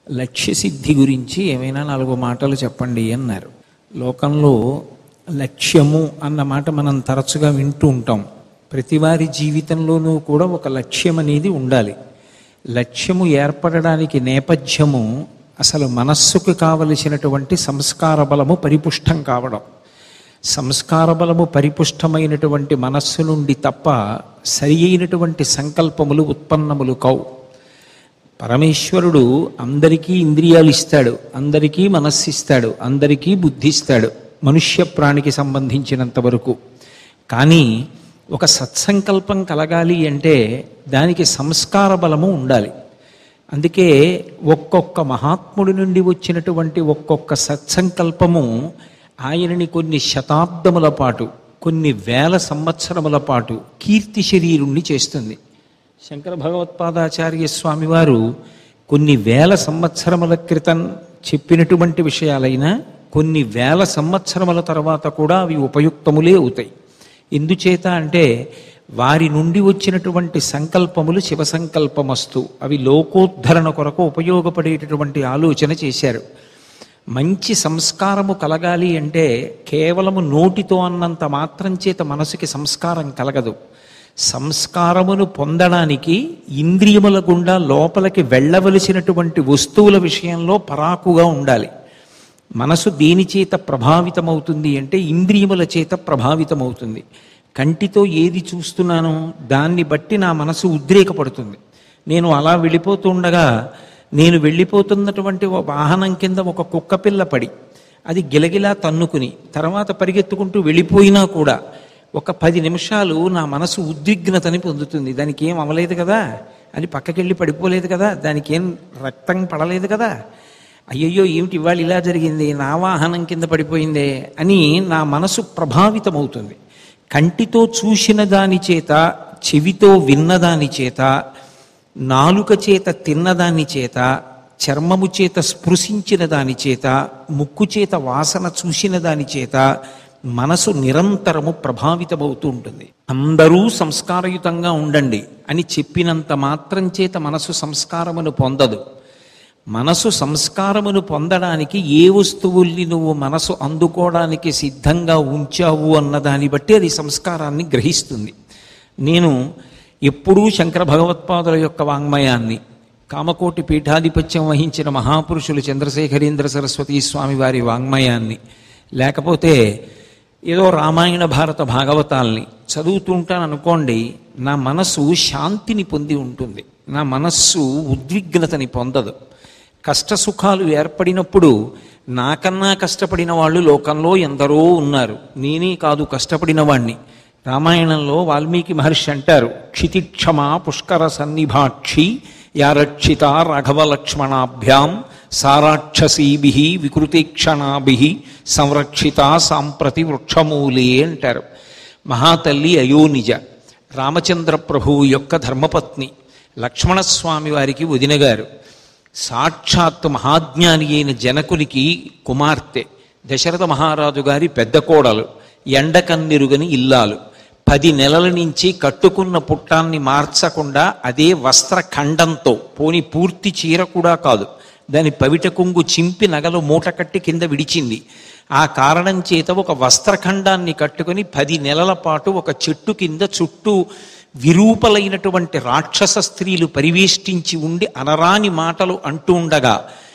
లక్ష్యసిద్ధి గురించి ఏమైనా నాలుగు మాటలు చెప్పండి అన్నారు లోకంలో లక్ష్యము అన్న మాట మనం తరచుగా వింటూ ఉంటాం ప్రతివారి జీవితంలోనూ కూడా ఒక లక్ష్యం అనేది ఉండాలి లక్ష్యము ఏర్పడడానికి నేపథ్యము అసలు మనస్సుకు కావలసినటువంటి సంస్కార బలము పరిపుష్టం కావడం సంస్కార బలము పరిపుష్టమైనటువంటి మనస్సు నుండి తప్ప సరి అయినటువంటి సంకల్పములు ఉత్పన్నములు కావు పరమేశ్వరుడు అందరికీ ఇంద్రియాలు ఇస్తాడు అందరికీ మనస్సు ఇస్తాడు అందరికీ బుద్ధి ఇస్తాడు మనుష్య ప్రాణికి సంబంధించినంత వరకు కానీ ఒక సత్సంకల్పం కలగాలి అంటే దానికి సంస్కార బలము ఉండాలి అందుకే ఒక్కొక్క మహాత్ముడి నుండి వచ్చినటువంటి ఒక్కొక్క సత్సంకల్పము ఆయనని కొన్ని శతాబ్దముల పాటు కొన్ని వేల సంవత్సరముల పాటు కీర్తి శరీరుణ్ణి చేస్తుంది శంకర భగవత్పాదాచార్య స్వామి వారు కొన్ని వేల సంవత్సరముల క్రితం చెప్పినటువంటి విషయాలైనా కొన్ని వేల సంవత్సరముల తర్వాత కూడా అవి ఉపయుక్తములే అవుతాయి ఎందుచేత అంటే వారి నుండి వచ్చినటువంటి సంకల్పములు శివ సంకల్పమస్తు అవి లోకోద్ధరణ కొరకు ఉపయోగపడేటటువంటి ఆలోచన చేశారు మంచి సంస్కారము కలగాలి అంటే కేవలము నోటితో అన్నంత మాత్రం చేత మనసుకి సంస్కారం కలగదు సంస్కారమును పొందడానికి ఇంద్రియముల గుండా లోపలికి వెళ్ళవలసినటువంటి వస్తువుల విషయంలో పరాకుగా ఉండాలి మనసు దేని చేత ప్రభావితమవుతుంది అంటే ఇంద్రియముల చేత ప్రభావితమవుతుంది కంటితో ఏది చూస్తున్నానో దాన్ని బట్టి నా మనసు ఉద్రేకపడుతుంది నేను అలా వెళ్ళిపోతుండగా నేను వెళ్ళిపోతున్నటువంటి ఒక వాహనం కింద ఒక కుక్క పిల్ల పడి అది గిలగిలా తన్నుకుని తర్వాత పరిగెత్తుకుంటూ వెళ్ళిపోయినా కూడా ఒక పది నిమిషాలు నా మనసు ఉద్విగ్నతని పొందుతుంది దానికి ఏం అవ్వలేదు కదా అది పక్కకెళ్ళి పడిపోలేదు కదా దానికి ఏం రక్తం పడలేదు కదా అయ్యయ్యో ఏమిటి ఇవాళ ఇలా జరిగింది నా వాహనం కింద పడిపోయిందే అని నా మనసు ప్రభావితమవుతుంది కంటితో చూసిన దాని చేత చెవితో విన్నదాని చేత నాలుక చేత తిన్నదాని చేత చర్మము చేత స్పృశించిన దాని చేత ముక్కు చేత వాసన చూసిన దాని చేత మనసు నిరంతరము ప్రభావితమవుతూ ఉంటుంది అందరూ సంస్కారయుతంగా ఉండండి అని చెప్పినంత మాత్రం చేత మనసు సంస్కారమును పొందదు మనసు సంస్కారమును పొందడానికి ఏ వస్తువుల్ని నువ్వు మనసు అందుకోవడానికి సిద్ధంగా ఉంచావు అన్న దాన్ని బట్టి అది సంస్కారాన్ని గ్రహిస్తుంది నేను ఎప్పుడూ శంకర భగవత్పాదుల యొక్క వాంగ్మయాన్ని కామకోటి పీఠాధిపత్యం వహించిన మహాపురుషులు చంద్రశేఖరేంద్ర సరస్వతి స్వామి వారి వాంగ్మయాన్ని లేకపోతే ఏదో రామాయణ భారత భాగవతాల్ని చదువుతుంటాను అనుకోండి నా మనస్సు శాంతిని పొంది ఉంటుంది నా మనస్సు ఉద్విగ్నతని పొందదు కష్ట సుఖాలు ఏర్పడినప్పుడు నాకన్నా కష్టపడిన వాళ్ళు లోకంలో ఎందరో ఉన్నారు నేనే కాదు కష్టపడిన వాణ్ణి రామాయణంలో వాల్మీకి మహర్షి అంటారు క్షితిక్షమా పుష్కర సన్నిభాక్షి యారక్షిత రాఘవ లక్ష్మణాభ్యాం సారాక్షసీభి వికృతీక్షణాభి సంరక్షిత సాంప్రతి వృక్షమూలే అంటారు మహాతల్లి అయోనిజ రామచంద్ర ప్రభువు యొక్క ధర్మపత్ని లక్ష్మణస్వామి వారికి వదినగారు సాక్షాత్ మహాజ్ఞాని అయిన జనకునికి కుమార్తె దశరథ మహారాజు గారి పెద్ద కోడలు ఎండకన్నెరుగని ఇల్లాలు పది నెలల నుంచి కట్టుకున్న పుట్టాన్ని మార్చకుండా అదే వస్త్రఖండంతో పోని పూర్తి చీర కూడా కాదు దాని పవిట కొంగు చింపి నగలు మూట కట్టి కింద విడిచింది ఆ కారణం చేత ఒక వస్త్రఖండాన్ని కట్టుకొని పది నెలల పాటు ఒక చెట్టు కింద చుట్టూ విరూపలైనటువంటి రాక్షస స్త్రీలు పరివేష్టించి ఉండి అనరాని మాటలు అంటూ ఉండగా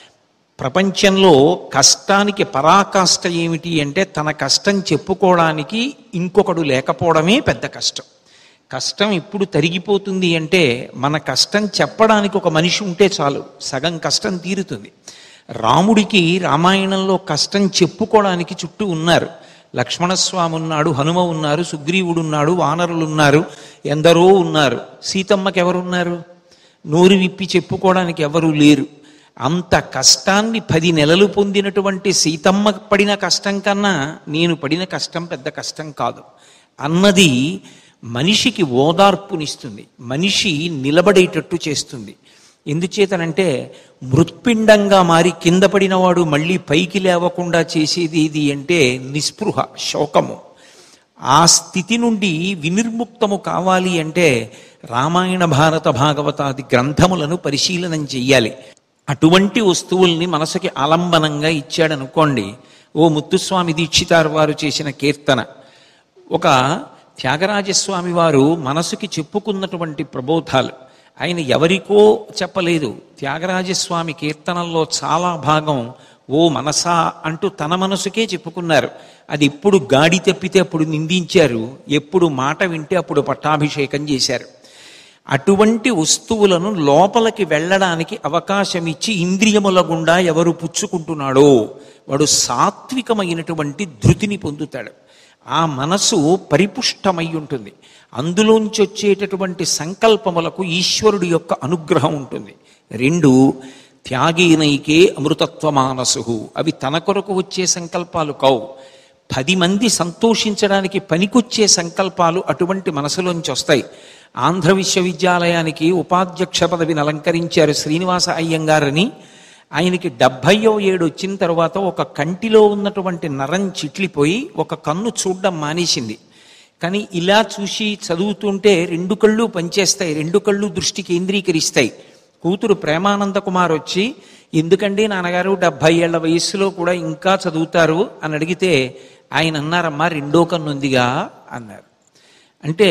ప్రపంచంలో కష్టానికి పరాకాష్ట ఏమిటి అంటే తన కష్టం చెప్పుకోవడానికి ఇంకొకడు లేకపోవడమే పెద్ద కష్టం కష్టం ఇప్పుడు తరిగిపోతుంది అంటే మన కష్టం చెప్పడానికి ఒక మనిషి ఉంటే చాలు సగం కష్టం తీరుతుంది రాముడికి రామాయణంలో కష్టం చెప్పుకోవడానికి చుట్టూ ఉన్నారు లక్ష్మణస్వామి ఉన్నాడు హనుమ ఉన్నారు సుగ్రీవుడు ఉన్నాడు వానరులు ఉన్నారు ఎందరో ఉన్నారు సీతమ్మకి ఎవరున్నారు నోరు విప్పి చెప్పుకోవడానికి ఎవరూ లేరు అంత కష్టాన్ని పది నెలలు పొందినటువంటి సీతమ్మ పడిన కష్టం కన్నా నేను పడిన కష్టం పెద్ద కష్టం కాదు అన్నది మనిషికి ఓదార్పునిస్తుంది మనిషి నిలబడేటట్టు చేస్తుంది ఎందుచేతనంటే మృత్పిండంగా మారి కింద పడినవాడు మళ్ళీ పైకి లేవకుండా చేసేది ఇది అంటే నిస్పృహ శోకము ఆ స్థితి నుండి వినిర్ముక్తము కావాలి అంటే రామాయణ భారత భాగవతాది గ్రంథములను పరిశీలనం చెయ్యాలి అటువంటి వస్తువుల్ని మనసుకి ఆలంబనంగా ఇచ్చాడనుకోండి ఓ ముత్తుస్వామి దీక్షితారు వారు చేసిన కీర్తన ఒక త్యాగరాజస్వామి వారు మనసుకి చెప్పుకున్నటువంటి ప్రబోధాలు ఆయన ఎవరికో చెప్పలేదు త్యాగరాజస్వామి కీర్తనల్లో చాలా భాగం ఓ మనసా అంటూ తన మనసుకే చెప్పుకున్నారు అది ఎప్పుడు గాడి తప్పితే అప్పుడు నిందించారు ఎప్పుడు మాట వింటే అప్పుడు పట్టాభిషేకం చేశారు అటువంటి వస్తువులను లోపలికి వెళ్ళడానికి అవకాశం ఇచ్చి ఇంద్రియముల గుండా ఎవరు పుచ్చుకుంటున్నాడో వాడు సాత్వికమైనటువంటి ధృతిని పొందుతాడు ఆ మనసు పరిపుష్టమై ఉంటుంది అందులోంచి వచ్చేటటువంటి సంకల్పములకు ఈశ్వరుడి యొక్క అనుగ్రహం ఉంటుంది రెండు త్యాగీనైకే అమృతత్వ మానసు అవి తన కొరకు వచ్చే సంకల్పాలు కావు పది మంది సంతోషించడానికి పనికొచ్చే సంకల్పాలు అటువంటి మనసులోంచి వస్తాయి ఆంధ్ర విశ్వవిద్యాలయానికి ఉపాధ్యక్ష పదవిని అలంకరించారు శ్రీనివాస అయ్యంగారని ఆయనకి డెబ్భైయో ఏడు వచ్చిన తర్వాత ఒక కంటిలో ఉన్నటువంటి నరం చిట్లిపోయి ఒక కన్ను చూడడం మానేసింది కానీ ఇలా చూసి చదువుతుంటే రెండు కళ్ళు పనిచేస్తాయి రెండు కళ్ళు దృష్టి కేంద్రీకరిస్తాయి కూతురు ప్రేమానంద కుమార్ వచ్చి ఎందుకండి నాన్నగారు డెబ్భై ఏళ్ల వయస్సులో కూడా ఇంకా చదువుతారు అని అడిగితే ఆయన అన్నారమ్మా రెండో కన్ను ఉందిగా అన్నారు అంటే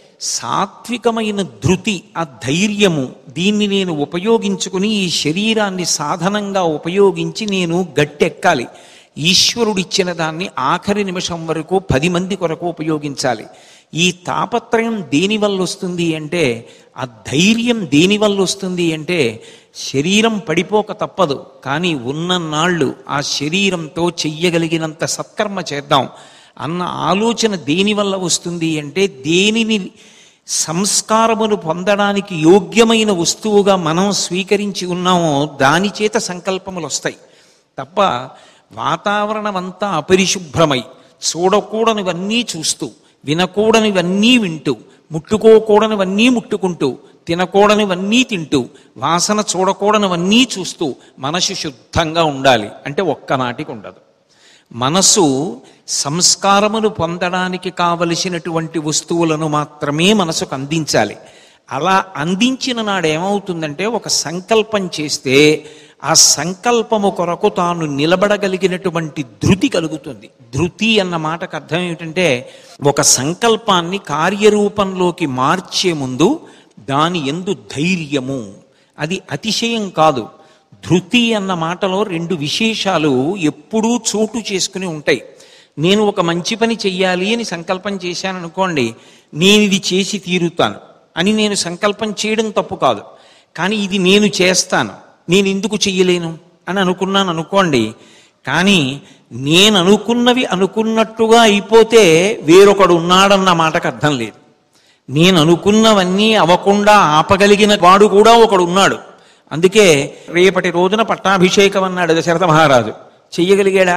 సాత్వికమైన ధృతి ఆ ధైర్యము దీన్ని నేను ఉపయోగించుకుని ఈ శరీరాన్ని సాధనంగా ఉపయోగించి నేను గట్టెక్కాలి ఈశ్వరుడిచ్చిన దాన్ని ఆఖరి నిమిషం వరకు పది మంది కొరకు ఉపయోగించాలి ఈ తాపత్రయం దేని వల్ల వస్తుంది అంటే ఆ ధైర్యం దేని వల్ల వస్తుంది అంటే శరీరం పడిపోక తప్పదు కానీ ఉన్నన్నాళ్ళు ఆ శరీరంతో చెయ్యగలిగినంత సత్కర్మ చేద్దాం అన్న ఆలోచన దేని వల్ల వస్తుంది అంటే దేనిని సంస్కారమును పొందడానికి యోగ్యమైన వస్తువుగా మనం స్వీకరించి ఉన్నామో దాని చేత సంకల్పములు వస్తాయి తప్ప వాతావరణం అంతా అపరిశుభ్రమై చూడకూడనివన్నీ చూస్తూ వినకూడనివన్నీ వింటూ ముట్టుకోకూడనివన్నీ ముట్టుకుంటూ తినకూడనివన్నీ తింటూ వాసన చూడకూడనివన్నీ చూస్తూ మనసు శుద్ధంగా ఉండాలి అంటే ఒక్కనాటికి ఉండదు మనసు సంస్కారమును పొందడానికి కావలసినటువంటి వస్తువులను మాత్రమే మనసుకు అందించాలి అలా అందించిన నాడు ఏమవుతుందంటే ఒక సంకల్పం చేస్తే ఆ సంకల్పము కొరకు తాను నిలబడగలిగినటువంటి ధృతి కలుగుతుంది ధృతి అన్న మాటకు అర్థం ఏమిటంటే ఒక సంకల్పాన్ని కార్యరూపంలోకి మార్చే ముందు దాని ఎందు ధైర్యము అది అతిశయం కాదు ధృతి అన్న మాటలో రెండు విశేషాలు ఎప్పుడూ చోటు చేసుకుని ఉంటాయి నేను ఒక మంచి పని చెయ్యాలి అని సంకల్పం చేశాను అనుకోండి నేను ఇది చేసి తీరుతాను అని నేను సంకల్పం చేయడం తప్పు కాదు కానీ ఇది నేను చేస్తాను నేను ఎందుకు చెయ్యలేను అని అనుకున్నాను అనుకోండి కానీ నేను అనుకున్నవి అనుకున్నట్టుగా అయిపోతే వేరొకడు ఉన్నాడన్న మాటకు అర్థం లేదు నేను అనుకున్నవన్నీ అవ్వకుండా ఆపగలిగిన వాడు కూడా ఒకడు ఉన్నాడు అందుకే రేపటి రోజున పట్టాభిషేకం అన్నాడు దశరథ మహారాజు చెయ్యగలిగాడా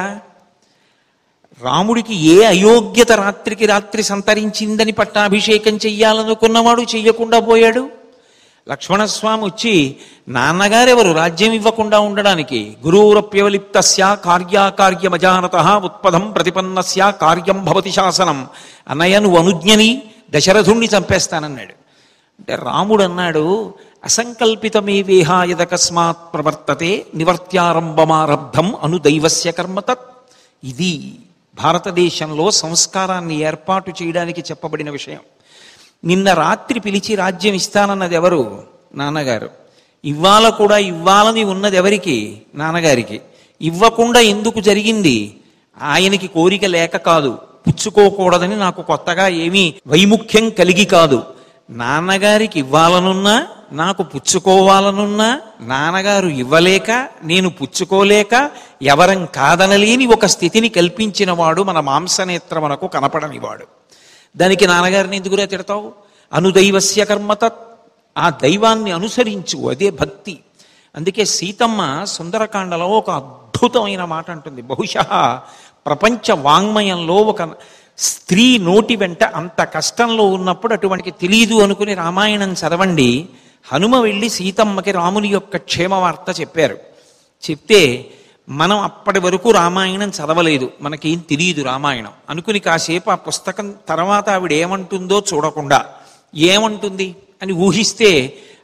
రాముడికి ఏ అయోగ్యత రాత్రికి రాత్రి సంతరించిందని పట్టాభిషేకం చెయ్యాలనుకున్నవాడు చెయ్యకుండా పోయాడు లక్ష్మణస్వామి వచ్చి నాన్నగారెవరు రాజ్యం ఇవ్వకుండా ఉండడానికి గురువురప్యవలిప్తస్య కార్యాకార్యమజానత ఉత్పదం ప్రతిపన్నస్య కార్యం భవతి శాసనం అన్నయ్య నువ్వు అనుజ్ఞని దశరథుణ్ణి చంపేస్తానన్నాడు అంటే రాముడు అన్నాడు అసంకల్పితమే వేహాయదకస్మాత్ ప్రవర్తతే నివర్త్యారంభమారబ్ధం అను దైవస్య కర్మతత్ ఇది భారతదేశంలో సంస్కారాన్ని ఏర్పాటు చేయడానికి చెప్పబడిన విషయం నిన్న రాత్రి పిలిచి రాజ్యం ఇస్తానన్నది ఎవరు నాన్నగారు ఇవాళ కూడా ఇవ్వాలని ఉన్నది ఎవరికి నాన్నగారికి ఇవ్వకుండా ఎందుకు జరిగింది ఆయనకి కోరిక లేక కాదు పుచ్చుకోకూడదని నాకు కొత్తగా ఏమీ వైముఖ్యం కలిగి కాదు నాన్నగారికి ఇవ్వాలనున్నా నాకు పుచ్చుకోవాలనున్నా నాన్నగారు ఇవ్వలేక నేను పుచ్చుకోలేక ఎవరం కాదనలేని ఒక స్థితిని కల్పించిన వాడు మన మాంసనేత్రమునకు కనపడనివాడు దానికి నాన్నగారిని ఎందుకురా తిడతావు అనుదైవస్య కర్మత ఆ దైవాన్ని అనుసరించు అదే భక్తి అందుకే సీతమ్మ సుందరకాండలో ఒక అద్భుతమైన మాట అంటుంది బహుశా ప్రపంచ వాంగ్మయంలో ఒక స్త్రీ నోటి వెంట అంత కష్టంలో ఉన్నప్పుడు అటువంటి తెలియదు అనుకుని రామాయణం చదవండి హనుమ వెళ్ళి సీతమ్మకి రాముని యొక్క క్షేమ వార్త చెప్పారు చెప్తే మనం అప్పటి వరకు రామాయణం చదవలేదు మనకేం తెలియదు రామాయణం అనుకుని కాసేపు ఆ పుస్తకం తర్వాత ఆవిడ ఏమంటుందో చూడకుండా ఏమంటుంది అని ఊహిస్తే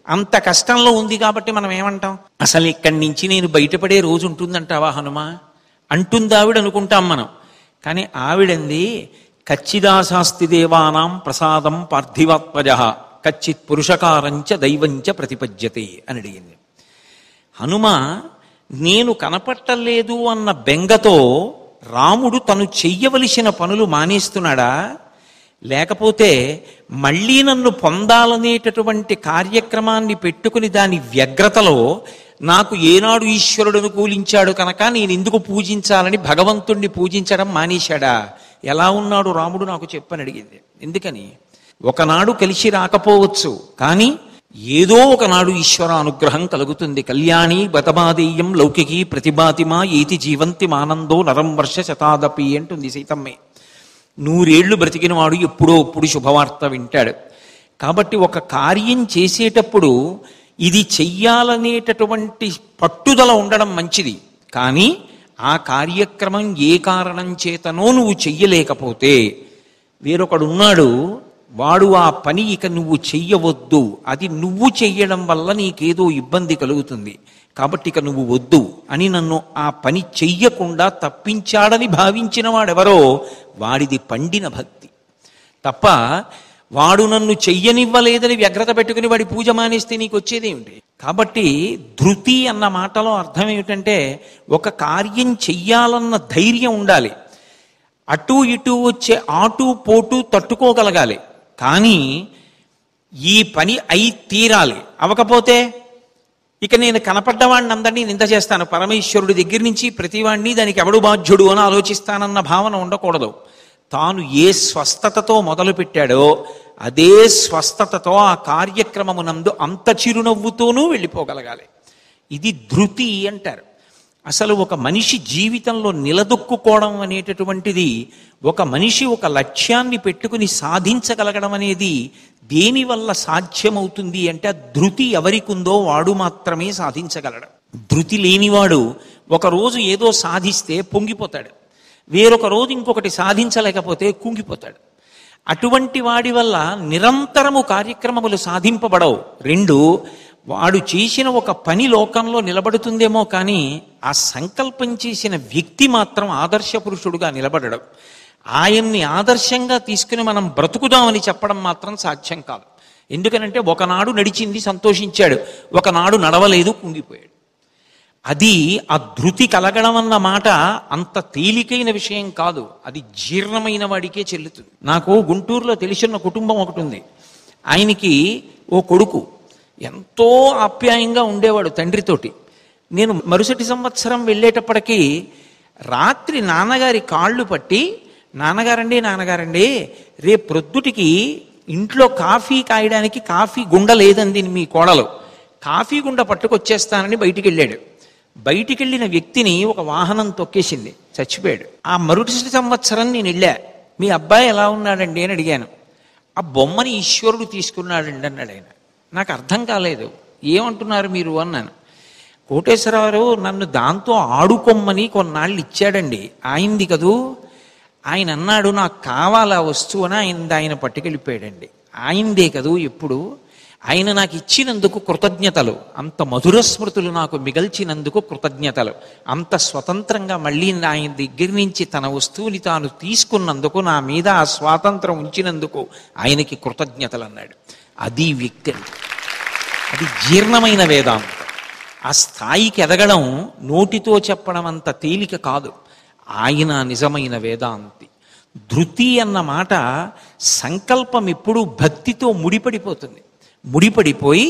అంత కష్టంలో ఉంది కాబట్టి మనం ఏమంటాం అసలు ఇక్కడి నుంచి నేను బయటపడే రోజు ఉంటుందంటావా హనుమ అంటుంది ఆవిడ అనుకుంటాం మనం కానీ ఆవిడంది కచ్చిదాశాస్తి దేవానాం ప్రసాదం పార్థివాత్మజ కచ్చిత్ పురుషకారంచ దైవంచ ప్రతిపద్యతే అని అడిగింది హనుమ నేను కనపట్టలేదు అన్న బెంగతో రాముడు తను చెయ్యవలసిన పనులు మానేస్తున్నాడా లేకపోతే మళ్ళీ నన్ను పొందాలనేటటువంటి కార్యక్రమాన్ని పెట్టుకుని దాని వ్యగ్రతలో నాకు ఏనాడు ఈశ్వరుడు అనుకూలించాడు కనుక నేను ఎందుకు పూజించాలని భగవంతుణ్ణి పూజించడం మానేశాడా ఎలా ఉన్నాడు రాముడు నాకు చెప్పని అడిగింది ఎందుకని ఒకనాడు కలిసి రాకపోవచ్చు కానీ ఏదో ఒకనాడు ఈశ్వర అనుగ్రహం కలుగుతుంది కళ్యాణి బతమాదేయం లౌకికి ప్రతిభాతిమా ఏతి జీవంతి మానందో నరం వర్ష శతాదపి అంటుంది సీతమ్మే నూరేళ్లు బ్రతికిన వాడు ఎప్పుడో ఇప్పుడు శుభవార్త వింటాడు కాబట్టి ఒక కార్యం చేసేటప్పుడు ఇది చెయ్యాలనేటటువంటి పట్టుదల ఉండడం మంచిది కానీ ఆ కార్యక్రమం ఏ కారణం చేతనో నువ్వు చెయ్యలేకపోతే వేరొకడున్నాడు వాడు ఆ పని ఇక నువ్వు చెయ్యవద్దు అది నువ్వు చెయ్యడం వల్ల నీకేదో ఇబ్బంది కలుగుతుంది కాబట్టి ఇక నువ్వు వద్దు అని నన్ను ఆ పని చెయ్యకుండా తప్పించాడని భావించిన వాడెవరో వాడిది పండిన భక్తి తప్ప వాడు నన్ను చెయ్యనివ్వలేదని వ్యగ్రత పెట్టుకుని వాడి పూజ మానేస్తే నీకు వచ్చేదేమిటి కాబట్టి ధృతి అన్న మాటలో అర్థం ఏమిటంటే ఒక కార్యం చెయ్యాలన్న ధైర్యం ఉండాలి అటు ఇటు వచ్చే ఆటు పోటు తట్టుకోగలగాలి కానీ ఈ పని అయి తీరాలి అవకపోతే ఇక నేను కనపడ్డవాడిని అందరినీ నింద చేస్తాను పరమేశ్వరుడి దగ్గర నుంచి ప్రతివాడిని దానికి ఎవడు బాధ్యుడు అని ఆలోచిస్తానన్న భావన ఉండకూడదు తాను ఏ స్వస్థతతో మొదలు పెట్టాడో అదే స్వస్థతతో ఆ కార్యక్రమమునందు అంత చిరునవ్వుతోనూ వెళ్ళిపోగలగాలి ఇది ధృతి అంటారు అసలు ఒక మనిషి జీవితంలో నిలదొక్కుకోవడం అనేటటువంటిది ఒక మనిషి ఒక లక్ష్యాన్ని పెట్టుకుని సాధించగలగడం అనేది దేని వల్ల సాధ్యమవుతుంది అంటే ఆ ధృతి ఎవరికుందో వాడు మాత్రమే సాధించగలడు ధృతి లేనివాడు ఒకరోజు ఏదో సాధిస్తే పొంగిపోతాడు వేరొక రోజు ఇంకొకటి సాధించలేకపోతే కుంగిపోతాడు అటువంటి వాడి వల్ల నిరంతరము కార్యక్రమములు సాధింపబడవు రెండు వాడు చేసిన ఒక పని లోకంలో నిలబడుతుందేమో కానీ ఆ సంకల్పం చేసిన వ్యక్తి మాత్రం ఆదర్శ పురుషుడుగా నిలబడడం ఆయన్ని ఆదర్శంగా తీసుకుని మనం బ్రతుకుదామని చెప్పడం మాత్రం సాధ్యం కాదు ఎందుకనంటే ఒకనాడు నడిచింది సంతోషించాడు ఒకనాడు నడవలేదు కుంగిపోయాడు అది ఆ ధృతి కలగడం అన్న మాట అంత తేలికైన విషయం కాదు అది జీర్ణమైన వాడికే చెల్లుతుంది నాకు గుంటూరులో తెలిసిన కుటుంబం ఒకటి ఉంది ఆయనకి ఓ కొడుకు ఎంతో ఆప్యాయంగా ఉండేవాడు తండ్రితోటి నేను మరుసటి సంవత్సరం వెళ్ళేటప్పటికీ రాత్రి నాన్నగారి కాళ్ళు పట్టి నాన్నగారండి నాన్నగారండి రేపు ప్రొద్దుటికి ఇంట్లో కాఫీ కాయడానికి కాఫీ గుండ లేదంది మీ కోడలు కాఫీ గుండ పట్టుకొచ్చేస్తానని బయటికి వెళ్ళాడు బయటికి వెళ్ళిన వ్యక్తిని ఒక వాహనం తొక్కేసింది చచ్చిపోయాడు ఆ మరుసటి సంవత్సరం నేను వెళ్ళా మీ అబ్బాయి ఎలా ఉన్నాడండి అని అడిగాను ఆ బొమ్మని ఈశ్వరుడు తీసుకున్నాడండి అన్నాడు ఆయన నాకు అర్థం కాలేదు ఏమంటున్నారు మీరు అన్నాను కోటేశ్వరరావు నన్ను దాంతో ఆడుకొమ్మని కొన్నాళ్ళు ఇచ్చాడండి ఆయింది కదూ ఆయన అన్నాడు నాకు కావాలా వస్తువు అని ఆయన ఆయన పట్టుకెళ్ళిపోయాడండి ఆయిందే కదూ ఎప్పుడు ఆయన నాకు ఇచ్చినందుకు కృతజ్ఞతలు అంత మధుర స్మృతులు నాకు మిగల్చినందుకు కృతజ్ఞతలు అంత స్వతంత్రంగా మళ్ళీ ఆయన దగ్గర నుంచి తన వస్తువుని తాను తీసుకున్నందుకు నా మీద ఆ స్వాతంత్రం ఉంచినందుకు ఆయనకి కృతజ్ఞతలు అన్నాడు అది వ్యక్తి అంటే. అది జీర్ణమైన వేదాంతం ఆ స్థాయికి ఎదగడం నోటితో చెప్పడం అంత తేలిక కాదు ఆయన నిజమైన వేదాంతి ధృతి అన్న మాట సంకల్పం ఎప్పుడూ భక్తితో ముడిపడిపోతుంది ముడిపడిపోయి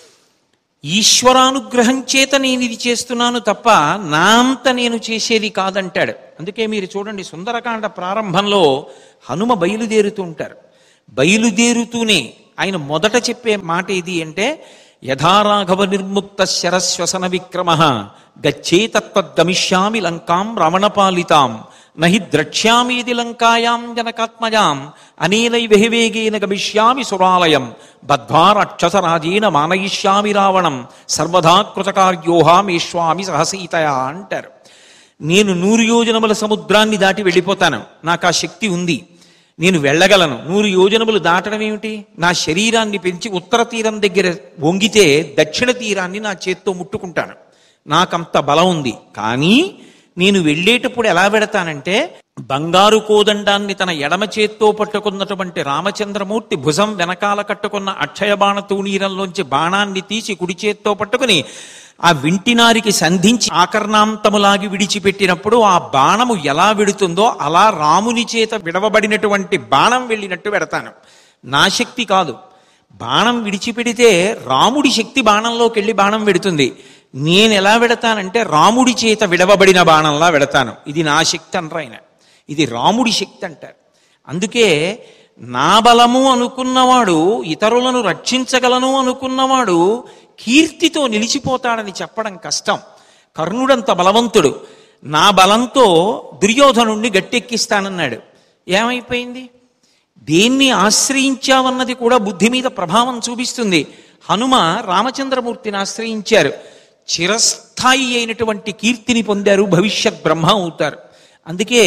ఈశ్వరానుగ్రహం చేత నేను ఇది చేస్తున్నాను తప్ప నా అంత నేను చేసేది కాదంటాడు అందుకే మీరు చూడండి సుందరకాండ ప్రారంభంలో హనుమ బయలుదేరుతూ ఉంటారు బయలుదేరుతూనే ఆయన మొదట చెప్పే మాట ఏది అంటే యథారాఘవ నిర్ముక్త శరశ్వసన విక్రమ గచ్చేతత్వద్గమిష్యామి లంకాం రమణపాలితాం నహి ద్రక్ష్యామీది లంకాయాం జనకాత్మజాం అనేనై వెహివేగేన గమిష్యామి సురాలయం బద్ధ్వా రాక్షసరాజేన మానయిష్యామి రావణం సర్వదా కృతకార్యోహామేష్వామి సహసీతయా అంటారు నేను నూరు యోజనముల సముద్రాన్ని దాటి వెళ్ళిపోతాను నాకు ఆ శక్తి ఉంది నేను వెళ్ళగలను నూరు యోజనములు దాటడం ఏమిటి నా శరీరాన్ని పెంచి ఉత్తర తీరం దగ్గర వంగితే దక్షిణ తీరాన్ని నా చేత్తో ముట్టుకుంటాను నాకంత బలం ఉంది కానీ నేను వెళ్ళేటప్పుడు ఎలా పెడతానంటే బంగారు కోదండాన్ని తన ఎడమ చేత్తో పట్టుకున్నటువంటి రామచంద్రమూర్తి భుజం వెనకాల కట్టుకున్న అక్షయ బాణ తూణీరంలోంచి బాణాన్ని తీసి కుడి చేత్తో పట్టుకుని ఆ వింటినారికి సంధించి ఆకర్ణాంతములాగి విడిచిపెట్టినప్పుడు ఆ బాణము ఎలా విడుతుందో అలా రాముని చేత విడవబడినటువంటి బాణం వెళ్ళినట్టు పెడతాను నా శక్తి కాదు బాణం విడిచిపెడితే రాముడి శక్తి బాణంలోకి వెళ్ళి బాణం పెడుతుంది నేను ఎలా వెడతానంటే రాముడి చేత విడవబడిన బాణంలా వెడతాను ఇది నా శక్తి అనరు ఆయన ఇది రాముడి శక్తి అంటారు అందుకే నా బలము అనుకున్నవాడు ఇతరులను రక్షించగలను అనుకున్నవాడు కీర్తితో నిలిచిపోతాడని చెప్పడం కష్టం కర్ణుడంత బలవంతుడు నా బలంతో దుర్యోధనుణ్ణి గట్టెక్కిస్తానన్నాడు ఏమైపోయింది దేన్ని ఆశ్రయించావన్నది కూడా బుద్ధి మీద ప్రభావం చూపిస్తుంది హనుమ రామచంద్రమూర్తిని ఆశ్రయించారు చిరస్థాయి అయినటువంటి కీర్తిని పొందారు భవిష్యత్ బ్రహ్మ అవుతారు అందుకే